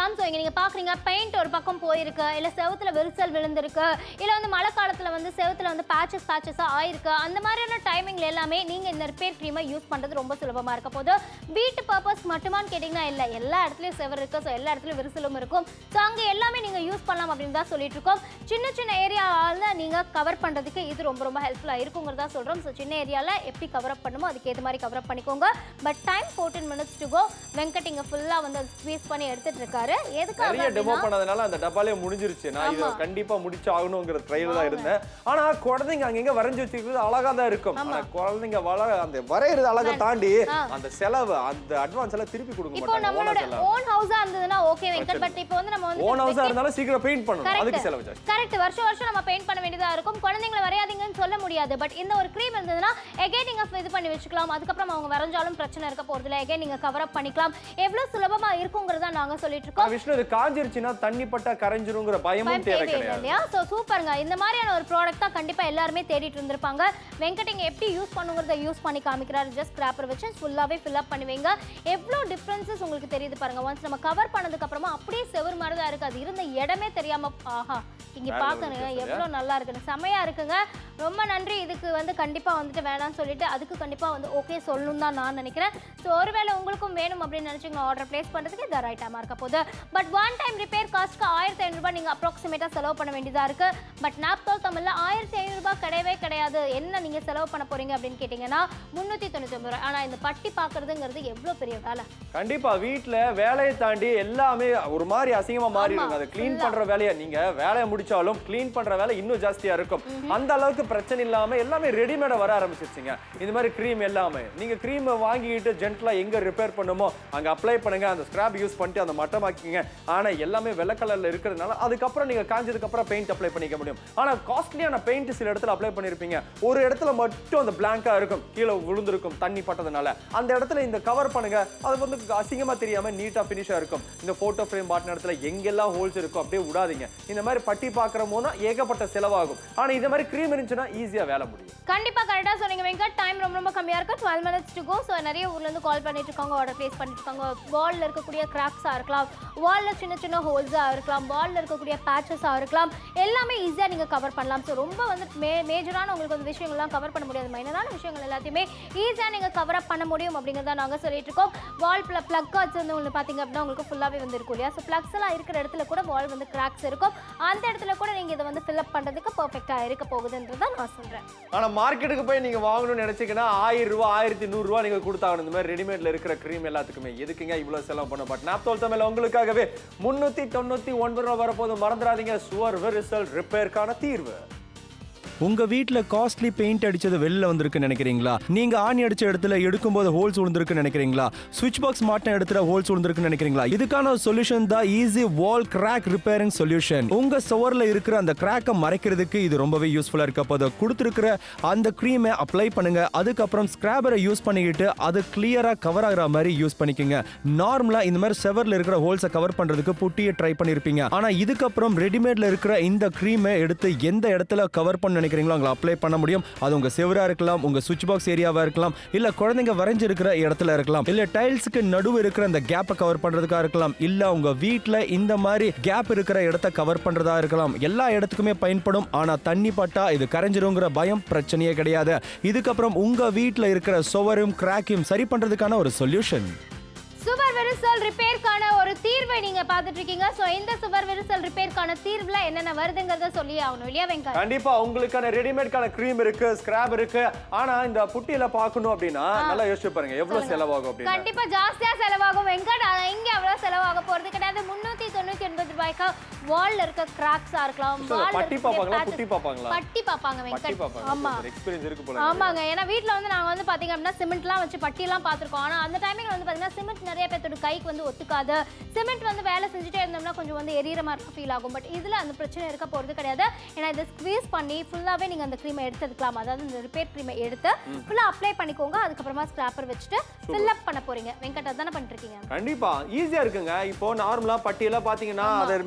S2: பண்ணிக்கலாம் ஸோ இங்க நீங்க பாக்குறீங்க பெயிண்ட் ஒரு பக்கம் போயிருக்கு இல்ல செவுத்துல விரிசல் விழுந்திருக்கு இல்ல வந்து மழை காலத்துல வந்து செவுத்துல வந்து பேச்சஸ் பேச்சஸா ஆயிருக்கு அந்த மாதிரியான டைமிங்ல எல்லாமே நீங்க இந்த ரிப்பேர் க்ரீமை யூஸ் பண்றது ரொம்ப சுலபமா இருக்க போது வீட்டு பர்பஸ் மட்டுமான்னு கேட்டிங்கன்னா இல்ல எல்லா இடத்துலயும் செவர் இருக்கு ஸோ எல்லா இடத்துலயும் விரிசலும் இருக்கும் ஸோ அங்க எல்லாமே நீங்க யூஸ் பண்ணலாம் அப்படின்னு தான் சொல்லிட்டு இருக்கோம் சின்ன சின்ன ஏரியாவில் நீங்க கவர் பண்றதுக்கு இது ரொம்ப ரொம்ப ஹெல்ப்ஃபுல்லா இருக்குங்கிறதா சொல்றோம் ஸோ சின்ன ஏரியால எப்படி கவர் அப் பண்ணுமோ அதுக்கு ஏற்ற மாதிரி கவர் அப் பண்ணிக்கோங்க but time fourteen minutes to go Venkat இங்க ஃபுல்லா வந்து ஸ்குவீஸ் பண்ணி எடுத்துட்டு இருக்காரு எதுக்காக
S3: நிறைய டெமோ
S2: அப்படின்னா
S3: பண்ணதுனால அந்த டப்பாலே முடிஞ்சிருச்சு நான் இதை கண்டிப்பா முடிச்சு ஆகணுங்கிற ட்ரையல் தான் இருந்தேன் ஆனா குழந்தைங்க அங்கங்க வரைஞ்சு வச்சிருக்கிறது அழகா தான் இருக்கும் ஆனா குழந்தைங்க வளர அந்த வரையறது அழகா தாண்டி அந்த செலவு அந்த அட்வான்ஸ் எல்லாம் திருப்பி கொடுக்க
S2: இப்போ
S3: மாட்டாங்க
S2: நம்மளோட
S3: ஓனர்ஸ் எல்லாம்
S2: ஓன் ஹவுஸா இருந்ததுன்னா ஓகே வெங்கட் பட் இப்போ வந்து நம்ம வந்து
S3: ஓன் ஹவுஸா இருந்தாலும் சீக்கிரம் பெயிண்ட் பண்ணணும் அதுக்கு செலவு ஜாஸ்தி
S2: கரெக்ட் வருஷம் வருஷம் நம்ம பெயிண்ட் பண்ண வேண்டியதா இருக்கும் குழந்தைங்களை வரையாதீங்கன்னு சொல்ல முடியாது பட் இந்த ஒரு க்ரீம் இருந்ததுன்னா எகைன் நீங்க இது பண்ணி வச்சுக்கலாம் அதுக்கப்புறம் அவங்க வரைஞ்சாலும் பிரச்சனை இருக்க போறது இல்லை எகைன் நீங்க கவர் அப் பண்ணிக்கலாம் எவ்வளவு சுலபமா இருக்குங்கிறத நாங்க சொல்லிட்டு இருக்கோம்
S3: ஆனா விஷ்ணு இது காஞ்சிருச்சுன்னா தண்ணி பட்டா கரைஞ்சிருங்கிற பயமும்
S2: பயம்
S3: தேவை
S2: தேவையில்லை
S3: கிடையாது
S2: இல்லையா ஸோ சூப்பருங்க இந்த மாதிரியான ஒரு ப்ராடக்ட் தான் கண்டிப்பா எல்லாருமே தேடிட்டு இருந்திருப்பாங்க வெங்கட் இங்க எப்படி யூஸ் பண்ணுங்கிறத யூஸ் பண்ணி காமிக்கிறாரு ஜஸ்ட் ஸ்கிராப்பர் வச்சு ஃபுல்லாவே ஃபில் அப் பண்ணுவீங்க எவ்வளோ டிஃப்ரென்சஸ் உங்களுக்கு தெரியுது பாருங்க ஒன்ஸ் நம்ம கவர் பண்ணதுக்கு அப்புறமா அப்படியே செவர் மாதிரி தான் இருக்கு அது இருந்த இடமே தெரியாம ஆஹா இங்க
S3: வேற
S2: பாக்கணுங்க
S3: level
S2: எவ்வளோ நல்லா இருக்குன்னு செமையா இருக்குங்க ரொம்ப நன்றி இதுக்கு வந்து கண்டிப்பா வந்துட்டு வேணாம்னு சொல்லிட்டு அதுக்கு கண்டிப்பா வந்து ஓகே சொல்லணும் தான் நான் நினைக்கிறேன் ஸோ ஒருவேளை உங்களுக்கும் வேணும் அப்படின்னு நினைச்சீங்க ஆர்டர் பிளேஸ் பண்றதுக்கு இந்த ரைட் டைமா இருக்க போகுது பட் ஒன் டைம் ரிப்பேர் காஸ்ட்க்கு ஆயிரத்தி ஐநூறுபா நீங்க அப்ராக்சிமேட்டா செலவு பண்ண வேண்டியதா இருக்கு பட் நாப்தோல் தமிழ்ல ஆயிரத்தி ஐநூறுபா கிடையவே கிடையாது என்ன நீங்க செலவு பண்ண போறீங்க அப்படின்னு கேட்டீங்கன்னா முன்னூத்தி தொண்ணூத்தி ஒன்பது ரூபாய் ஆனா இந்த பட்டி பாக்குறதுங்கிறது எவ்வளவு பெரிய வேலை
S3: கண்டிப்பா வீட்ல வேலையை தாண்டி எல்லாமே ஒரு மாதிரி அசிங்கமா மாறிடுங்க அதை க்ளீன் பண்ற வேலையை நீங்க வேலையை முடிச்சாலும் க்ளீன் பண்ற வேலை இன்னும் ஜாஸ்தியா இருக்கும் அந்த அளவுக்கு பிரச்சனை இல்லாம எல்லாமே ரெடிமேடா வர ஆரம்பிச்சிருச்சுங்க இந்த மாதிரி க்ரீம் எல்லாமே நீங்க க்ரீம் வாங்கிட்டு ஜென்டலா எங்க ரிப்பேர் பண்ணுமோ அங்க அப்ளை பண்ணுங்க அந்த ஸ்கிராப் யூஸ் பண்ணிட்டு அந்த மட்டமாக்கிங்க ஆனா எல்லாமே வெள்ளை கலர்ல இருக்கிறதுனால அதுக்கப்புறம் நீங்க காஞ்சதுக்கு அப்புறம் பெயிண்ட் அப்ளை பண்ணிக்க முடியும் ஆனா காஸ்ட்லியான பெயிண்ட் சில இடத்துல அப்ளை பண்ணிருப்பீங்க ஒரு இடத்துல மட்டும் அந்த பிளாங்கா இருக்கும் கீழே விழுந்திருக்கும் தண்ணி பட்டதுனால அந்த இடத்துல இந்த கவர் பண்ணுங்க அது வந்து அசிங்கமா தெரியாம நீட்டா ஃபினிஷா இருக்கும் இந்த போட்டோ ஃப்ரேம் பாட்டின இடத்துல எங்கெல்லாம் ஹோல்ஸ் இருக்கும் அப்படியே விடாதீங்க இந்த மாதிரி பட்டி பாக்குற போது ஏகப்பட்ட செலவாகும் ஆனா இந்த மாதிரி க்ரீம் இருந்துச்சுன்னா ஈஸியா வேலை முடியும்
S2: கண்டிப்பா கரெக்டா சொன்னீங்க வெங்கட் டைம் ரொம்ப ரொம்ப கம்மியா இருக்கு twelve minutes to go so நிறைய ஊர்ல இருந்து கால் பண்ணிட்டு இருக்காங்க ஆர்டர் பிளேஸ் பண்ணிட்டு இருக்காங்க வால்ல இருக்கக்கூடிய கிராக்ஸா இருக்கலாம் வால்ல சின்ன சின்ன ஹோல்ஸா இருக்கலாம் வால்ல இருக்கக்கூடிய பேச்சஸா இருக்கலாம் எல்லாமே ஈஸியா நீங்க கவர் பண்ணலாம் ஸோ ரொம்ப வந்து மே மேஜரான உங்களுக்கு வந்து விஷயங்கள்லாம் கவர் பண்ண முடியாது மைனரான விஷயங்கள் எல்லாத்தையுமே ஈஸியா நீங்க கவர் அப் பண்ண முடியும் அப்படிங்கிறத நாங்க சொல்லிட்டு இருக்கோம் வால் பிளக் கார்ட்ஸ் வந்து உங்களுக்கு பாத்தீங்க அப்படின்னா உங்களுக்கு ஃபுல்லாவே வந்து இருக்கும் இல்லையா ஸோ பிளக்ஸ் எல்லாம் இருக்கிற இடத்துல கூட வால் வந்து கிராக்ஸ் இருக்கும் அந்த இடத்துல கூட நீங்க இதை வந்து ஃபில் அப் பண்றதுக்கு பர்ஃபெக்டா இருக்க போகுதுன்றதை நான் சொல்றேன்
S3: ஆனா மார்க்கெட்டுக்கு போய் நீங்க வாங்கணும்னு நினைச்சீங்கன்னா ஆயிரம் ரூபாய் ஆயிரத்தி நூறு ரூபாய் நீங்க கொடுத்தாகணும் இந்த மாதிரி ரெடிமேட்ல இருக்கிற க்ரீம் எல்லாத்துக்குமே எதுக்குங்க இவ்வளவு செலவு பண்ண பட் நாப்தோல் தமிழ் உங்களுக்காகவே முன்னூத்தி தொண்ணூத்தி ஒன்பது ரூபாய் வரப்போது மறந்துடாதீங்க சுவர் விரிசல் ரிப்பேருக்கான தீர்வு
S1: உங்க வீட்ல காஸ்ட்லி பெயிண்ட் அடிச்சது வெளில வந்திருக்குன்னு நினைக்கிறீங்களா நீங்க ஆணி அடிச்ச இடத்துல எடுக்கும்போது ஹோல்ஸ் விழுந்திருக்குன்னு நினைக்கிறீங்களா சுவிட்ச் பாக்ஸ் மாட்டின இடத்துல ஹோல்ஸ் விழுந்திருக்குன்னு நினைக்கிறீங்களா இதுக்கான சொல்யூஷன் தான் easy wall crack repairing solution உங்க சுவர்ல இருக்கிற அந்த கிராக்கை மறைக்கிறதுக்கு இது ரொம்பவே யூஸ்ஃபுல்லா இருக்க போது கொடுத்துருக்கிற அந்த க்ரீமை அப்ளை பண்ணுங்க அதுக்கப்புறம் ஸ்கிராபரை யூஸ் பண்ணிக்கிட்டு அது கிளியரா கவர் ஆகிற மாதிரி யூஸ் பண்ணிக்கோங்க நார்மலா இந்த மாதிரி செவர்ல இருக்கிற ஹோல்ஸை கவர் பண்றதுக்கு புட்டியை ட்ரை பண்ணிருப்பீங்க ஆனா இதுக்கப்புறம் ரெடிமேட்ல இருக்கிற இந்த க்ரீமை எடுத்து எந்த இடத்துல கவர் பண்ண நினைக்கிறீங்களோ அங்கே அப்ளை பண்ண முடியும் அது உங்க செவரா இருக்கலாம் உங்க சுவிட்ச் பாக்ஸ் ஏரியாவா இருக்கலாம் இல்ல குழந்தைங்க வரைஞ்சிருக்கிற இடத்துல இருக்கலாம் இல்ல டைல்ஸுக்கு நடுவு இருக்கிற அந்த கேப்பை கவர் பண்றதுக்கா இருக்கலாம் இல்ல உங்க வீட்ல இந்த மாதிரி கேப் இருக்கிற இடத்த கவர் பண்றதா இருக்கலாம் எல்லா இடத்துக்குமே பயன்படும் ஆனா தண்ணி பட்டா இது கரைஞ்சிருங்கிற பயம் பிரச்சனையே கிடையாது இதுக்கப்புறம் உங்க வீட்ல இருக்கிற சுவரும் கிராக்கையும் சரி பண்றதுக்கான ஒரு சொல்யூஷன்
S2: சுவர் விரிசல் ரிப்பேர்க்கான ஒரு தீர்வை நீங்க பார்த்துட்டு இருக்கீங்க ஸோ இந்த சுவர் விரிசல் ரிப்பேர்க்கான தீர்வுல என்னென்ன வருதுங்கிறத சொல்லி ஆகணும் இல்லையா வெங்கட்
S3: கண்டிப்பா உங்களுக்கான ரெடிமேட்கான க்ரீம் இருக்கு ஸ்கிராப் இருக்கு ஆனா இந்த புட்டியில பார்க்கணும் அப்படின்னா நல்லா யோசிச்சு பாருங்க எவ்வளவு செலவாகும் அப்படின்னு
S2: கண்டிப்பா ஜாஸ்தியா செலவாகும் வெங்கட் ஆனா இங்க அவ்வளவு செலவாக போறது கிடையாது முன்னூத்தி தொண்ணூத்தி ஒன்பது ரூபாய்க்கு வால்ல இருக்க கிராக்ஸா இருக்கலாம்
S3: So,
S2: wall ல
S3: பட்டி
S2: இருக்கக்கூடிய
S3: பார்ப்பாங்களா,
S2: patches-
S3: புட்டி பார்ப்பாங்களா?
S2: பட்டி பார்ப்பாங்க
S3: பட்டி
S2: வெங்கட் ஆமா
S3: பார்ப்பாங்க எக்ஸ்பீரியன்ஸ் இருக்கு போல
S2: ஆமாங்க ஏன்னா வீட்ல வந்து நாங்க வந்து பாத்தீங்க அப்படின்னா சிமெண்ட்லாம் வச்சு பட்டியெல்லாம் பார்த்திருக்கோம் ஆனா அந்த டைமிங் வந்து பாத்தீங்கன்னா சிமெண்ட் நிறைய பேர்த்தோட கைக்கு வந்து ஒத்துக்காது சிமெண்ட் வந்து வேலை செஞ்சுட்டே இருந்தோம்னா கொஞ்சம் வந்து எரியற மாதிரி ஃபீல் ஆகும் பட் இதுல அந்த பிரச்சனை இருக்க போறது கிடையாது ஏன்னா இதை ஸ்க்வீஸ் பண்ணி ஃபுல்லாவே நீங்க அந்த க்ரீமை எடுத்துக்கலாம் அதாவது இந்த ரிப்பேர் க்ரீமை எடுத்து ஃபுல்லா அப்ளை பண்ணிக்கோங்க அதுக்கப்புறமா ஸ்கிராப்பர் வச்சுட்டு ஃபில் அப் பண்ண போறீங்க வெங்கட் அதானே பண்ணிட்டு இருக்கீங்க
S3: கண்டிப்பா ஈஸியா இருக்குங்க இப்போ நார்மலா பட்டியெல்லாம் பாத்தீங்கன்னா அதை மேக் பண்ணணும்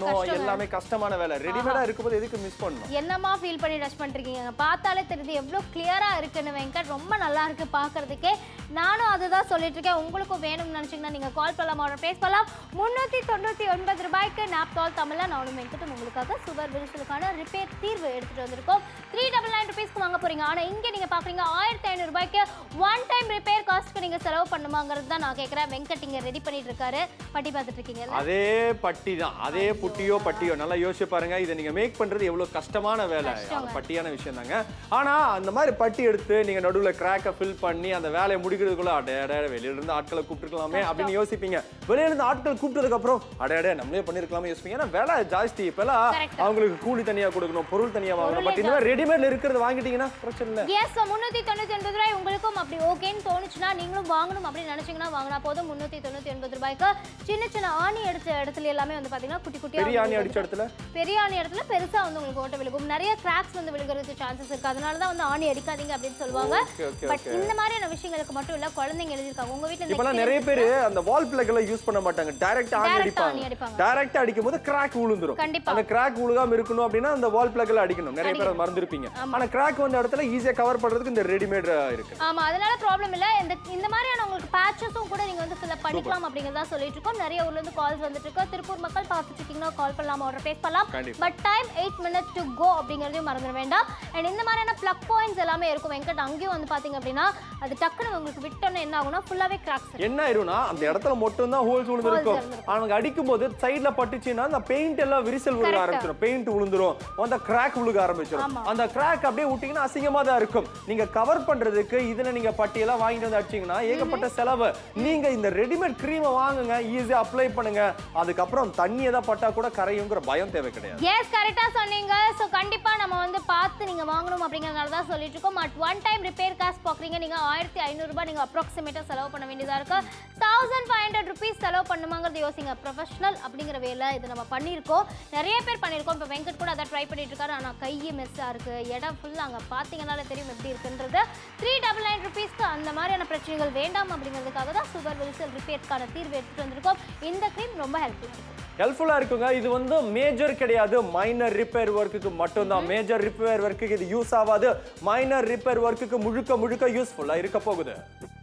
S3: பண்ணணும்
S2: கஷ்டங்க.
S3: எல்லாமே கஷ்டமான வேலை ரெடிமேடா இருக்கும்போது எதுக்கு மிஸ் பண்ணணும்
S2: என்னமா ஃபீல் பண்ணி டச் பண்ணிருக்கீங்க பார்த்தாலே தெரியுது எவ்வளோ கிளியரா இருக்குன்னு வெங்கட் ரொம்ப நல்லா இருக்கு பார்க்கறதுக்கே நானும் அதுதான் சொல்லிட்டு இருக்கேன் உங்களுக்கும் வேணும்னு நினைச்சீங்கன்னா நீங்க கால் பண்ணலாம் ஆர்டர் பேஸ் பண்ணலாம் முந்நூற்றி தொண்ணூற்றி ஒன்பது ரூபாய்க்கு நாப்தால் தமிழ்ல நானும் வெங்கட்டும் உங்களுக்காக சுகர் விரிசலுக்கான ரிப்பேர் தீர்வு எடுத்துட்டு வந்திருக்கோம் த்ரீ டபுள் நைன் ருபீஸ்க்கு வாங்க போறீங்க ஆனா இங்க நீங்க பாக்குறீங்க ஆயிரத்தி ஐநூறு ரூபாய்க்கு ஒன் டைம் ரிப்பேர் காஸ்ட்க்கு நீங்க செலவு பண்ணுமாங்கிறது தான் நான் கேட்கறேன் வெங்கட் இங்க ரெடி பண்ணிட்டு இருக்காரு பட்டி பார்த்துட்டு இருக்கீங்கல்ல
S3: அதே பட்டி தான் அதே புட்டியோ பட்டியோ நல்லா யோசிச்சு பாருங்க இதை நீங்க மேக் பண்றது எவ்வளவு கஷ்டமான வேலை அது பட்டியான விஷயம் தாங்க ஆனா அந்த மாதிரி பட்டி எடுத்து நீங்க நடுவுல கிராக்கை ஃபில் பண்ணி அந்த வேலையை முடிக்கிறதுக்குள்ள அடையட வெளியில இருந்து ஆட்களை கூப்பிட்டுருக்கலாமே அப்படின்னு யோசிப்பீங்க வெளியில இருந்து ஆட்கள் கூப்பிட்டதுக்கு அப்புறம் அடையட நம்மளே பண்ணிருக்கலாமே யோசிப்பீங்க ஏன்னா வேலை ஜாஸ்தி இப்பெல்லாம்
S2: Correct.
S3: அவங்களுக்கு கூலி தனியா கொடுக்கணும் பொருள் தனியா வாங்கணும் பட் இந்த மாதிரி ரெடிமேட்ல இருக்கிறது வாங்கிட்டீங்கன்னா பிரச்சனை இல்லை
S2: எஸ் முந்நூற்றி தொண்ணூற்றி ஒன்பது ரூபாய் உங்களுக்கும் அப்படி ஓகேன்னு தோணுச்சுன்னா நீங்களும் வாங்கணும் அப்படின்னு நினைச்சீங்கன்னா வாங்கினா போதும் முந்நூற்றி தொண்ணூற்றி ஒன்பது ரூபாய்க்கு சின்ன சின்ன ஆணி அடிச்ச இடத்துல எல்லாமே வந்து பார்த்தீங்கன்னா குட்டி குட்டியா
S3: பெரிய
S2: வந்து
S3: ஆணி அடிச்ச இடத்துல
S2: பெரிய ஆணி இடத்துல பெருசா வந்து உங்களுக்கு ஓட்ட விழுகும் நிறைய கிராக்ஸ் வந்து விழுகிறதுக்கு சான்சஸ் இருக்கு அதனால தான் வந்து ஆணி அடிக்காதீங்க அப்படின்னு சொல்லுவாங்க
S3: Okay, okay,
S2: பட் இந்த மாதிரியான விஷயங்களுக்கு மட்டும் இல்ல குழந்தைங்க எழுதிருக்காங்க உங்க வீட்டுல இந்த
S3: இப்பெல்லாம் நிறைய பேர் அந்த வால் பிளக் எல்லாம் யூஸ் பண்ண மாட்டாங்க டைரக்ட் ஆணி
S2: Direct
S3: அடிப்பாங்க
S2: ஆணி அடிப்பாங்க.
S3: டைரக்ட் அடிக்கும் போது கிராக் விழுந்துரும்
S2: கண்டிப்பா.
S3: அந்த கிராக் விழுகாம இருக்கணும் அப்படின்னா அந்த வால் பிளக் எல்லாம் அடிக்கணும் நிறைய பேர் அதை மறந்துருப்பீங்க ஆனா கிராக் வந்த இடத்துல ஈஸியா கவர் பண்றதுக்கு இந்த ரெடிமேட் இருக்கு
S2: ஆமா அதனால ப்ராப்ளம் இல்ல இந்த இந்த மாதிரியான உங்களுக்கு பேச்சஸும் கூட நீங்க வந்து ஃபில் பண்ணிக்கலாம் அப்படிங்கறத சொல்லிட்டு இருக்கோம் நிறைய ஊர்ல இருந்து கால்ஸ் வந்துட்டு இருக்கு திருப்பூர் மக்கள் பார்த்துட்டு இருக்கீங்கன்னா கால் பண்ணலாம் ஆர்டர் பேஸ் பண்ணலாம்
S3: கண்டிப்பா.
S2: But time eight minutes to go அப்படிங்கறதையும் மறந்துட வேண்டாம் அண்ட் இந்த மாதிரியான பிளக் பாயிண்ட்ஸ் எல்லாமே இருக்கும் வெங்கட் அங்கேயும் வந்து பாத்தீங்க அப்படின்னா அது டக்குன்னு உங்களுக்கு விட்டோன்னே என்ன ஆகும்னா ஃபுல்லாவே கிராக்ஸ்
S3: என்ன ஆயிரும்னா அந்த இடத்துல மட்டும் தான் ஹோல்ஸ் விழுந்திருக்கும்
S2: இருந்திருக்கும்.
S3: அவங்க அடிக்கும் போது சைடுல பட்டுச்சுன்னா அந்த பெயிண்ட் எல்லாம் விரிசல் விழுக ஆரம்பிச்சிடும் பெயிண்ட் விழுந்துரும் அந்த கிராக் விழுக ஆரம்பிச்சிடும் அந்த கிராக் அப்படியே விட்டீங்கன்னா அசிங்கமா தான் இருக்கும் நீங்க கவர் பண்றதுக்கு இதுல நீங்க பட்டியெல்லாம் வாங்கிட்டு வந்து அடிச்சீங்கன்னா ஏகப்பட்ட செலவு நீங்க இந்த ரெடிமேட் கிரீமை வாங்குங்க ஈஸியா அப்ளை பண்ணுங்க அதுக்கப்புறம் தண்ணி ஏதாவது பட்டா கூட கரையுங்கிற பயம் தேவை கிடையாது
S2: எஸ் கரெக்டாக சொன்னீங்க ஸோ கண்டிப்பாக நம்ம வந்து பார்த்து நீங்கள் வாங்கணும் அப்படிங்கிறனால தான் சொல்லிட்டு இருக்கோம் at one time repair cost பார்க்குறீங்க நீங்கள் ஆயிரத்தி ஐநூறுரூபா நீங்கள் அப்ராக்சிமேட்டாக செலவு பண்ண வேண்டியதாக இருக்கு தௌசண்ட் ஃபைவ் ஹண்ட்ரட் ருபீஸ் செலவு பண்ணுமாங்கிறது யோசிங்க ப்ரொஃபஷனல் அப்படிங்கிற வேலை இது நம்ம பண்ணியிருக்கோம் நிறைய பேர் பண்ணியிருக்கோம் இப்போ வெங்கட் கூட அதை ட்ரை பண்ணிட்டு இருக்காரு ஆனால் கை மெஸ்ஸாக இருக்குது இடம் ஃபுல்லாக அங்கே பார்த்தீங்கனாலே தெரியும் எப்படி இருக்குன்றது த்ரீ டபுள் நைன் ருபீஸ்க்கு அந்த மாதிரியான பிரச்சனைகள் வேண்டாம் அப்படிங்கிறதுக்காக தான் சுகர் விரிசல் ரிப்பேர்க்கான தீர்வு எடுத்துகிட்டு வந்திருக்கோம் இந்த க்ரீம் ரொம்ப ஹெல்ப்ஃபுல்லாக இருக்கும்
S3: ஹெல்ப்ஃபுல்லா இருக்குங்க இது வந்து மேஜர் கிடையாது மைனர் ரிப்பேர் ஒர்க்குக்கு மட்டும்தான் மேஜர் ரிப்பேர் ஒர்க்குக்கு இது யூஸ் ஆகாது மைனர் ரிப்பேர் ஒர்க்குக்கு முழுக்க முழுக்க யூஸ்ஃபுல்லா இருக்க போகுது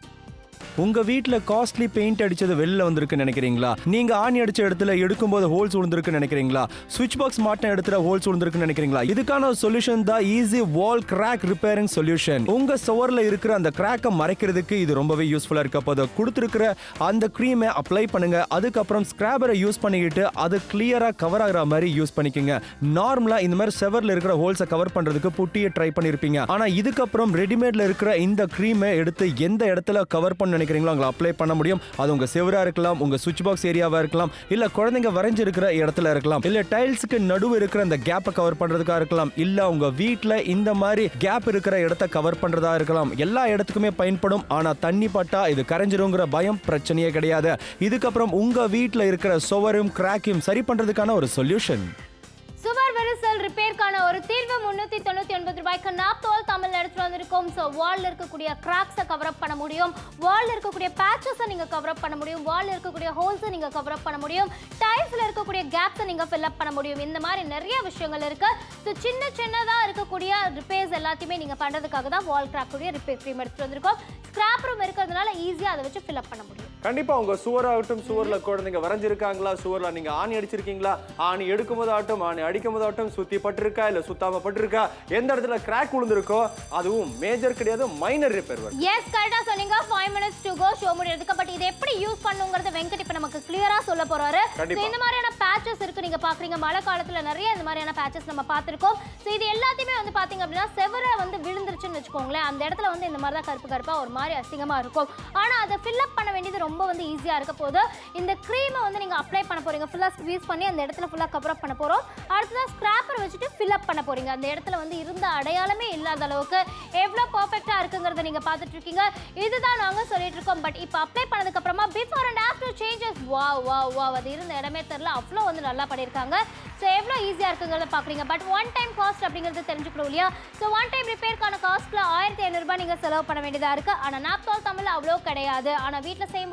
S1: உங்க வீட்ல காஸ்ட்லி பெயிண்ட் அடிச்சது வெளில வந்திருக்குன்னு நினைக்கிறீங்களா நீங்க ஆணி அடிச்ச இடத்துல எடுக்கும்போது ஹோல்ஸ் விழுந்திருக்குன்னு நினைக்கிறீங்களா சுவிட்ச் பாக்ஸ் மாட்டின இடத்துல ஹோல்ஸ் விழுந்திருக்குன்னு நினைக்கிறீங்களா இதுக்கான சொல்யூஷன் தான் easy wall crack repairing solution உங்க சுவர்ல இருக்கிற அந்த கிராக்கை மறைக்கிறதுக்கு இது ரொம்பவே யூஸ்ஃபுல்லா இருக்க போது கொடுத்துருக்கிற அந்த க்ரீமை அப்ளை பண்ணுங்க அதுக்கப்புறம் ஸ்கிராபரை யூஸ் பண்ணிக்கிட்டு அது கிளியரா கவர் ஆகுற மாதிரி யூஸ் பண்ணிக்கோங்க நார்மலா இந்த மாதிரி செவர்ல இருக்கிற ஹோல்ஸை கவர் பண்றதுக்கு புட்டியை ட்ரை பண்ணிருப்பீங்க ஆனா இதுக்கப்புறம் ரெடிமேட்ல இருக்கிற இந்த க்ரீமை எடுத்து எந்த இடத்துல கவர் பண்ண நினைக்கிறீங்களோ அங்கே அப்ளை பண்ண முடியும் அது உங்க செவரா இருக்கலாம் உங்க சுவிட்ச் பாக்ஸ் ஏரியாவா இருக்கலாம் இல்ல குழந்தைங்க வரைஞ்சிருக்கிற இடத்துல இருக்கலாம் இல்ல டைல்ஸ்க்கு நடுவு இருக்கிற அந்த கேப்பை கவர் பண்றதுக்கா இருக்கலாம் இல்ல உங்க வீட்ல இந்த மாதிரி கேப் இருக்கிற இடத்த கவர் பண்றதா இருக்கலாம் எல்லா இடத்துக்குமே பயன்படும் ஆனா தண்ணி பட்டா இது கரைஞ்சிருங்கிற பயம் பிரச்சனையே கிடையாது இதுக்கப்புறம் உங்க வீட்ல இருக்கிற சுவரும் கிராக்கையும் சரி பண்றதுக்கான ஒரு சொல்யூஷன்
S2: சுவர் விரிசல் ரிப்பேர்க்கான ஒரு தீர்வு முன்னூத்தி தொண்ணூத்தி ஒன்பது ரூபாய்க்கு நாப்தோல் தமிழ் எடுத்துட்டு வந்திருக்கோம் ஸோ வால்ல இருக்கக்கூடிய கிராக்ஸை கவர் அப் பண்ண முடியும் வால்ல இருக்கக்கூடிய பேச்சஸை நீங்க கவர் அப் பண்ண முடியும் வால்ல இருக்கக்கூடிய ஹோல்ஸை நீங்க கவர் அப் பண்ண முடியும் டைல்ஸ்ல இருக்கக்கூடிய கேப்ஸை நீங்க ஃபில் அப் பண்ண முடியும் இந்த மாதிரி நிறைய விஷயங்கள் இருக்கு ஸோ சின்ன சின்னதா இருக்கக்கூடிய ரிப்பேர்ஸ் எல்லாத்தையுமே நீங்க பண்றதுக்காக தான் வால் கிராக் கூடிய ரிப்பேர் க்ரீம் எடுத்துட்டு வந்திருக்கோம் ஸ்கிராப் ரூம் இருக்கிறதுனால ஈஸியா அதை வச்சு ஃபில் அப் பண்ண முடியும்
S3: கண்டிப்பா உங்க சுவராகட்டும் சுவர்ல குழந்தைங்க வரைஞ்சிருக்காங்களா சுவர்ல நீங்க ஆணி அடிச்சிருக்கீங்களா ஆணி எடுக்கும் போது ஆகட்டும் ஆணி அடிக்கும் போது ஆகட்டும் சுத்தி பட்டிருக்கா இல்ல சுத்தாம பட்டிருக்கா எந்த இடத்துல கிராக் விழுந்திருக்கோ அதுவும் மேஜர் கிடையாது மைனர் ரிப்பேர் ஒர்க்
S2: எஸ் கரெக்டா சொன்னீங்க five minutes to go show முடியறதுக்கு பட் இது எப்படி யூஸ் பண்ணுங்கிறது வெங்கட் இப்ப நமக்கு கிளியரா சொல்ல போறாரு
S3: கண்டிப்பா.
S2: So, இந்த மாதிரியான பேச்சஸ் இருக்கு நீங்க பாக்குறீங்க மழை காலத்துல நிறைய இந்த மாதிரியான பேச்சஸ் நம்ம பார்த்திருக்கோம் ஸோ இது எல்லாத்தையுமே வந்து பாத்தீங்க அப்படின்னா செவர வந்து விழுந்துருச்சுன்னு வச்சுக்கோங்களேன் அந்த இடத்துல வந்து இந்த மாதிரி தான் கருப்பு கருப்பா ஒரு மாதிரி அசிங்கமா இருக்கும் ஆனா அதை ஃபில் அப் பண்ண வேண்டியது ரொம்ப வந்து ஈஸியா இருக்க போது இந்த க்ரீமை வந்து நீங்க அப்ளை பண்ண போறீங்க ஃபுல்லா ஸ்க்வீஸ் பண்ணி அந்த இடத்துல ஃபுல்லா கவர் அப் பண்ண போறோம் அடுத்ததா ஸ்கிராப்பர் வச்சுட்டு ஃபில் அப் பண்ண போறீங்க அந்த இடத்துல வந்து இருந்த அடையாளமே இல்லாத அளவுக்கு எவ்வளோ பர்ஃபெக்டா இருக்குங்கிறத நீங்க பார்த்துட்டு இருக்கீங்க இதுதான் நாங்க சொல்லிட்டு இருக்கோம் பட் இப்போ அப்ளை பண்ணதுக்கு அப்புறமா பிஃபோர் அண்ட் ஆஃப்டர் சேஞ்சஸ் வா வா வா அது இருந்த இடமே தெரியல அவ்வளோ வந்து நல்லா பண்ணியிருக்காங்க ஸோ எவ்வளோ ஈஸியாக இருக்குங்கிறத பார்க்குறீங்க பட் ஒன் டைம் காஸ்ட் அப்படிங்கிறது தெரிஞ்சுக்கணும் இல்லையா ஸோ ஒன் டைம் ரிப்பேர்க்கான காஸ்ட்டில் ஆயிரத்தி ஐநூறுரூபா நீங்கள் செலவு பண்ண வேண்டியதாக இருக்குது ஆனால் நாப்தால் தமிழ் அவ்வளோ கிடையாது ஆனால் வீட்டில் செய்யும்போது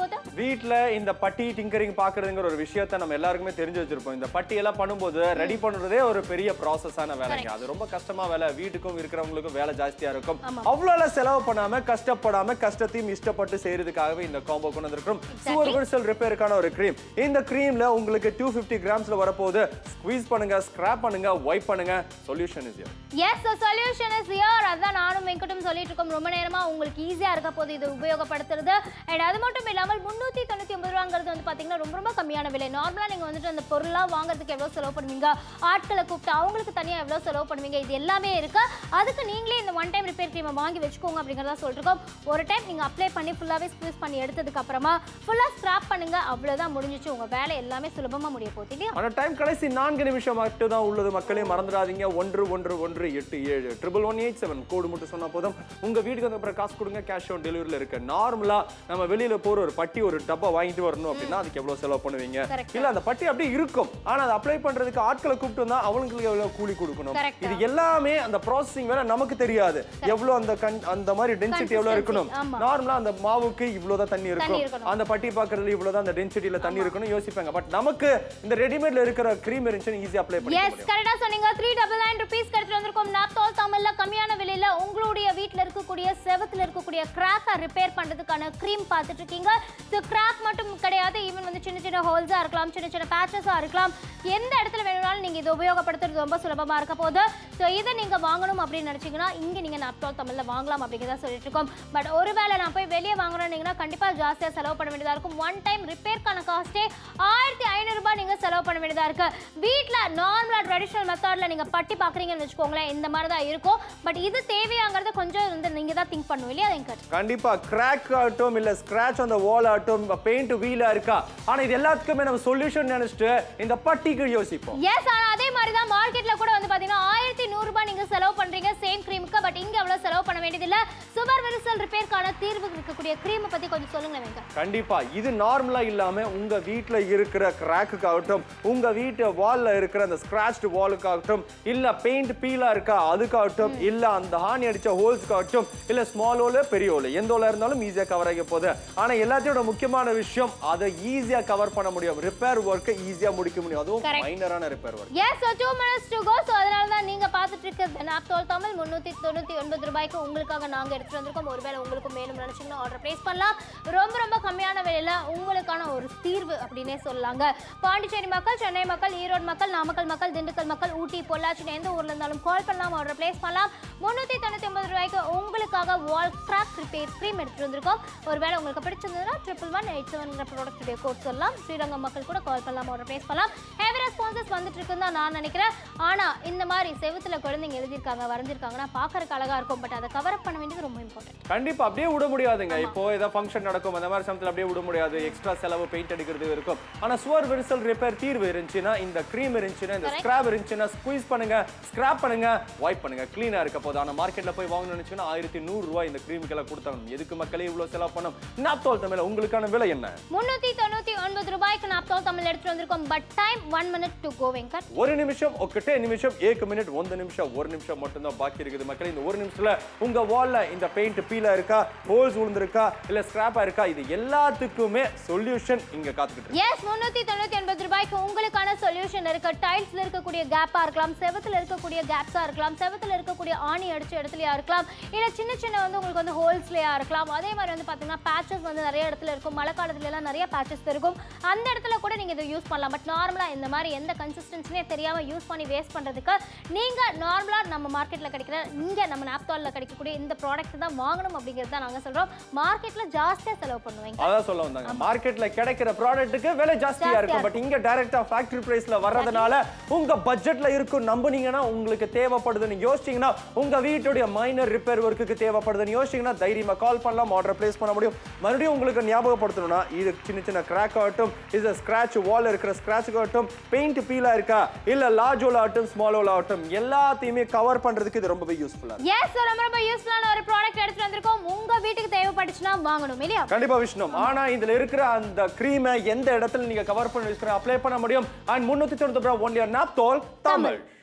S2: பண்ணும்போது
S3: வீட்ல இந்த பட்டி டிங்கரிங் பாக்குறதுங்கிற ஒரு விஷயத்த நம்ம எல்லாருக்குமே தெரிஞ்சு வச்சிருப்போம் இந்த பட்டி எல்லாம் பண்ணும்போது ரெடி பண்றதே ஒரு பெரிய ப்ராசஸான வேலைங்க அது ரொம்ப கஷ்டமா வேலை வீட்டுக்கும் இருக்கிறவங்களுக்கும் வேலை ஜாஸ்தியா இருக்கும் அவ்வளவு எல்லாம் செலவு பண்ணாம கஷ்டப்படாம கஷ்டத்தையும் இஷ்டப்பட்டு செய்யறதுக்காகவே இந்த காம்போ கொண்டு வந்திருக்கிறோம் சுவர் விரிசல் ரிப்பேருக்கான ஒரு க்ரீம் இந்த க்ரீம்ல உங்களுக்கு டூ ஃபிஃப்டி கிராம்ஸ்ல வரப்போகுது ஸ்குவீஸ் பண்ணுங்க ஸ்கிராப் பண்ணுங்க வைப் பண்ணுங்க solution is
S2: yes solution is here அதான் நானும் வெங்கட்டும் சொல்லிட்டு இருக்கோம் ரொம்ப நேரமா உங்களுக்கு ஈஸியா இருக்க போது இது உபயோகப்படுத்துறது அண்ட் அது மட்டும் இல்லாமல் முந்நூற்றி தொண்ணூற்றி ஒன்பது ரூபாங்கிறது வந்து பார்த்தீங்கன்னா ரொம்ப ரொம்ப கம்மியான விலை நார்மலாக நீங்கள் வந்துட்டு அந்த பொருளாக வாங்குறதுக்கு எவ்வளோ செலவு பண்ணுவீங்க ஆட்களை கூப்பிட்டு அவங்களுக்கு தனியாக எவ்வளோ செலவு பண்ணுவீங்க இது எல்லாமே இருக்கு அதுக்கு நீங்களே இந்த ஒன் டைம் ரிப்பேர் க்ரீமை வாங்கி வச்சுக்கோங்க அப்படிங்கிறதா சொல்லிருக்கோம் ஒரு டைம் நீங்கள் அப்ளை பண்ணி ஃபுல்லாகவே ஸ்க்வீஸ் பண்ணி எடுத்ததுக்கு அப்புறமா ஃபுல்லாக ஸ்க்ராப் பண்ணுங்க அவ்வளோதான் முடிஞ்சிச்சு உங்கள் வேலை எல்லாமே சுலபமாக முடிய போகுது இல்லையா
S3: ஆனா டைம் கடைசி நான்கு நிமிஷம் மட்டும் தான் உள்ளது மக்களே மறந்துடாதீங்க ஒன்று ஒன்று ஒன்று எட்டு ஏழு triple one eight seven code மட்டும் சொன்னா போதும் உங்க வீட்டுக்கு வந்து அப்புறம் காசு கொடுங்க கேஷ் ஆன் டெலிவரியில் இருக்கு நார்மலா நம்ம வெளியில போற ஒரு பட்டி ஒரு டப்பா வாங்கிட்டு வரணும் அப்படின்னா அதுக்கு எவ்வளவு செலவு பண்ணுவீங்க
S2: Correct.
S3: இல்ல அந்த பட்டி அப்படியே இருக்கும் ஆனா அதை அப்ளை பண்றதுக்கு ஆட்களை கூப்பிட்டு வந்தா அவங்களுக்கு எவ்வளவு கூலி கொடுக்கணும்
S2: Correct.
S3: இது எல்லாமே அந்த ப்ராசஸிங் வேலை நமக்கு தெரியாது எவ்வளவு அந்த கண் அந்த மாதிரி டென்சிட்டி எவ்வளவு இருக்கணும்
S2: ஆமா.
S3: நார்மலா அந்த மாவுக்கு இவ்வளவுதான் தண்ணி இருக்கும்
S2: இருக்கணும்.
S3: அந்த பட்டி பாக்குறதுல இவ்வளவுதான் அந்த டென்சிட்டியில தண்ணி இருக்கணும் யோசிப்பாங்க பட் நமக்கு இந்த ரெடிமேட்ல இருக்கிற க்ரீம் இருந்துச்சுன்னு ஈஸியா அப்ளை பண்ணி
S2: எஸ் கரெக்டா சொன்னீங்க த்ரீ டபுள் நைன் ருபீஸ் கிடைச்சிட்டு வந்திருக்கோம் நாப்தால் தமிழ்ல கம்மியான விலையில உங்களுடைய வீட்ல இருக்கக்கூடிய செவத்துல இருக்கக்கூடிய கிராக்கை ரிப்பேர் பண்றதுக்கான க்ரீம் பார்த்துட்டு இருக்கீங்க ஸோ கிராக் மட்டும் கிடையாது ஈவன் வந்து சின்ன சின்ன ஹோல்ஸா இருக்கலாம் சின்ன சின்ன பேச்சஸா இருக்கலாம் எந்த இடத்துல வேணும்னாலும் நீங்க இதை உபயோகப்படுத்துறது ரொம்ப சுலபமா இருக்க போகுது ஸோ இதை நீங்க வாங்கணும் அப்படின்னு நினைச்சீங்கன்னா இங்க நீங்க நாப்தால் தமிழ்ல வாங்கலாம் அப்படிங்கிறத சொல்லிட்டு இருக்கோம் பட் ஒருவேளை நான் போய் வெளியே வாங்குறேன்னீங்கன்னா கண்டிப்பா ஜாஸ்தியா செலவு பண்ண வேண்டியதா இருக்கும் ஒன் டைம் ரிப்பேர்க்கான காஸ்ட்டே ஆயிரத்தி ஐநூறு ரூபாய் நீங்க செலவு பண்ண வேண்டியதா இருக்கு வீட்ல நார்மலா ட்ரெடிஷனல் மெத்தட்ல நீங்க பட்டி பாக்குறீங்கன்னு வச்சுக்கோங்களேன் இந்த மாதிரி தான் இருக்கும் பட் இது தேவையாங்கிறது கொஞ்சம் வந்து நீங்க தான் திங்க் பண்ணுவோம் இல்லையா வெங்கட்
S3: கண்டிப்பா கிராக் ஆகட்டும் இல்ல ஸ்கிராச் அந்த வால் ஆகட்டும் பெயிண்ட் வீலா இருக்கா ஆனா இது எல்லாத்துக்குமே நம்ம சொல்யூஷன் நினைச்சிட்டு இந்த பட்டிக்கு யோசிப்போம்
S2: எஸ் ஆனா அதே மாதிரி தான் மார்க்கெட்ல கூட வந்து பாத்தீங்கன்னா ஆயிரத்தி நூறு ரூபாய் நீங்க செலவு பண்றீங்க சேம் க்ரீமுக்கு பட் இங்க அவ்வளவு செலவு பண்ண வேண்டியதில்ல சுவர் விரிசல் ரிப்பேர்க்கான தீர்வு இருக்கக்கூடிய க்ரீமை பத்தி கொஞ்சம் சொல்லுங்க வெங்கட்
S3: கண்டிப்பா இது நார்மலா இல்லாம உங்க வீட்ல இருக்கிற கிராக்குக்கு ஆகட்டும் உங்க வீட்டு வால்ல இருக்கிற அந்த ஸ்கிராச்டு வாலுக்காகட்டும் இல்ல பெயிண்ட் பீலா இருக்கா அதுக்காகட்டும் இல்ல அந்த ஹானி அடிச்ச ஹோல்ஸ்க்காகட்டும் இல்ல ஸ்மால் ஹோல் பெரிய ஹோல் எந்த ஹோலா இருந்தாலும் ஈஸியா கவர் ஆகி போகுது ஆனா எல்லாத்தையோட முக்கியமான விஷயம் அதை ஈஸியா கவர் பண்ண முடியும் ரிப்பேர் ஒர்க்கை ஈஸியா முடிக்க முடியும் அதுவும்
S2: Correct.
S3: மைனரான repair work
S2: yes so two minutes to go so அதனால தான் நீங்கள் பார்த்துட்டு இருக்க நாப்தோல் தமிழ் முந்நூற்றி தொண்ணூற்றி ஒன்பது ரூபாய்க்கு உங்களுக்காக நாங்கள் எடுத்துகிட்டு வந்திருக்கோம் ஒருவேளை உங்களுக்கும் வேணும் நினச்சிங்கன்னா ஆர்டர் ப்ளேஸ் பண்ணலாம் ரொம்ப ரொம்ப கம்மியான விலையில் உங்களுக்கான ஒரு தீர்வு அப்படின்னே சொல்லலாங்க பாண்டிச்சேரி மக்கள் சென்னை மக்கள் ஈரோடு மக்கள் நாமக்கல் மக்கள் திண்டுக்கல் மக்கள் ஊட்டி பொள்ளாச்சின்னு எந்த ஊரில் இருந்தாலும் கால் பண்ணலாம் ஆர்டர் ப்ளேஸ் பண்ணலாம் முந்நூற்றி தொண்ணூற்றி ஒன்பது ரூபாய்க்கு உங்களுக்காக வால் கிராக் ரிப்பேர் க்ரீம் எடுத்துகிட்டு வந்திருக்கோம் ஒருவேளை உங்களுக்கு பிடிச்சிருந்ததுன்னா ட்ரிபிள் ஒன் எயிட் செவன் ப்ராடக்ட்டுடைய கோட் சொல்லலாம் ஸ்ரீரங்கம் மக்கள் கூட கால் பண்ணலாம் ஆர்டர் ப்ளேஸ் பண்ணலாம் ஹெவி ரெஸ்பான்சஸ் வந்துட்டு இருக்குன்னு தான் நான் நினைக்கிறேன் ஆனா இந்த மாதிரி செவுத்துல குழந்தைங்க எழுதியிருக்காங்க வரைஞ்சிருக்காங்கன்னா பார்க்கறதுக்கு அழகா இருக்கும் பட் அதை கவர் அப் பண்ண வேண்டியது ரொம்ப இம்பார்ட்டன்ட்
S3: கண்டிப்பா அப்படியே விட முடியாதுங்க இப்போ ஏதாவது ஃபங்க்ஷன் நடக்கும் அந்த மாதிரி சமயத்தில் அப்படியே விட முடியாது எக்ஸ்ட்ரா செலவு பெயிண்ட் அடிக்கிறது இருக்கும் ஆனா சுவர் விரிசல் ரிப்பேர் தீர்வு இருந்துச்சுன்னா இந்த க்ரீம் இருந்துச்சுன்னா இந்த ஸ்கிராப் இருந்துச்சுன்னா ஸ்குவீஸ் பண்ணுங்க ஸ்கிராப் பண்ணுங்க வைப் பண்ணுங்க க்ளீனா இருக்க போது ஆனா மார்க்கெட்ல போய் வாங்கணும்னு நினைச்சுன்னா ஆயிரத்தி நூறு ரூபாய் இந்த க்ரீமுக்கெல்லாம் கொடுத்தாங்க எதுக்கு மக்களே இவ்வளவு செலவு பண்ணும் நாப்தோல் தமிழ் உங்களுக்கான விலை என்ன
S2: முன்னூத்தி தொண்ணூத்தி ஒன்பது ரூபாய்க்கு நாப்தோல் தமிழ் எடுத்துட்டு வந்திருக்கோம் but time one minute to go Venkat
S3: ஒரு நிமிஷம் ஒக்கட்டே நிமிஷம் ஏக்கு மினிட் ಒಂದು நிமிஷம் ஒரு நிமிஷம் மட்டும்தான் பாக்கி இருக்குது மக்களே இந்த ஒரு நிமிஷத்துல உங்க வால்ல இந்த பெயிண்ட் பீலா இருக்கா ஹோல்ஸ் விழுந்திருக்கா இல்ல ஸ்கிராப்பா இருக்கா இது எல்லாத்துக்குமே சொல்யூஷன் இங்க காத்துக்கிட்டு இருக்கு.
S2: எஸ் முன்னூத்தி தொண்ணூத்தி ஒன்பது ரூபாய்க்கு உங்களுக்கான சொல்யூஷன் இருக்கு டைல்ஸ்ல இருக்கக்கூடிய கேப்பா இருக்கலாம் செவத்துல இருக்கக்கூடிய கேப்ஸா இருக்கலாம் செவத்துல இருக்கக்கூடிய ஆணி அடிச்ச இடத்துலயா இருக்கலாம் இல்ல சின்ன சின்ன வந்து உங்களுக்கு வந்து ஹோல்ஸ்லயா இருக்கலாம் அதே மாதிரி வந்து பாத்தீங்கன்னா பேச்சஸ் வந்து நிறைய இடத்துல இருக்கும் மழை காலத்துல எல்லாம் நிறைய பேச்சஸ் இருக்கும் அந்த இடத்துல கூட நீங்க இதை யூஸ் பண்ணலாம் பட் நார்மலா இந்த மாதிரி எந்த கன்சிஸ்டன்சினே தெரியாம யூஸ் பண்ணி வேஸ்ட் பண்றதுக்கு நீங்க நார்மலா நம்ம மார்க்கெட்ல கிடைக்கிற இங்க நம்ம நாப்தால்ல கிடைக்கக்கூடிய இந்த ப்ராடக்ட் தான் வாங்கணும் அப்படிங்கிறது தான் நாங்க சொல்றோம் மார்க்கெட்ல ஜாஸ்தியா செலவு பண்ணுவீங்க
S3: அதான் சொல்ல வந்தாங்க மார்க்கெட்ல கிடைக்கிற ப்ராடக்ட்டுக்கு விலை ஜாஸ்தியா
S2: ஜாஸ்தியா
S3: இருக்கும் பட் இங்க டைரக்டா ஃபேக்டரி பிரைஸ்ல வர்றதுனால உங்க பட்ஜெட்ல இருக்கும் நம்புனீங்கன்னா உங்களுக்கு தேவைப்படுதுன்னு யோசிச்சீங்கன்னா உங்க வீட்டுடைய மைனர் ரிப்பேர் ஒர்க்குக்கு தேவைப்படுதுன்னு யோசிச்சீங்கன்னா தைரியமா கால் பண்ணலாம் ஆர்டர் பிளேஸ் பண்ண முடியும் மறுபடியும் உங்களுக்கு ஞாபகப்படுத்தணும்னா இது சின்ன சின்ன கிராக் ஆகட்டும் இது ஸ்கிராச் வால் இருக்கிற ஸ்கிராச் ஆகட்டும் பெயிண்ட் பீலா இருக்கா இல்ல லார்ஜ் ஹோல் ஆகட்டும் ஸ்மால் ஹோல் ஆகட்டும் எல்லாத்தையுமே கவர் பண்றதுக்கு இது ரொம்பவே யூஸ்ஃபுல்லா இருக்கும்
S2: எஸ் ரொம்ப ரொம்ப யூஸ்ஃபுல்லான ஒரு ப்ராடக்ட் எடுத்துட்டு வந்திருக்கோம் உங்க வீட்டுக்கு தேவைப்பட்டுச்சுன்னா வாங்கணும் இல்லையா
S3: கண்டிப்பா விஷ்ணு ஆனா இதுல இருக்கிற அந்த கிரீமை எந்த இடத்துல நீங்க கவர் பண்ணி அப்ளை பண்ண முடியும் அண்ட் முன்னூத்தி தொண்ணூத்தி ஒன்லி நாப்தோல் தமிழ்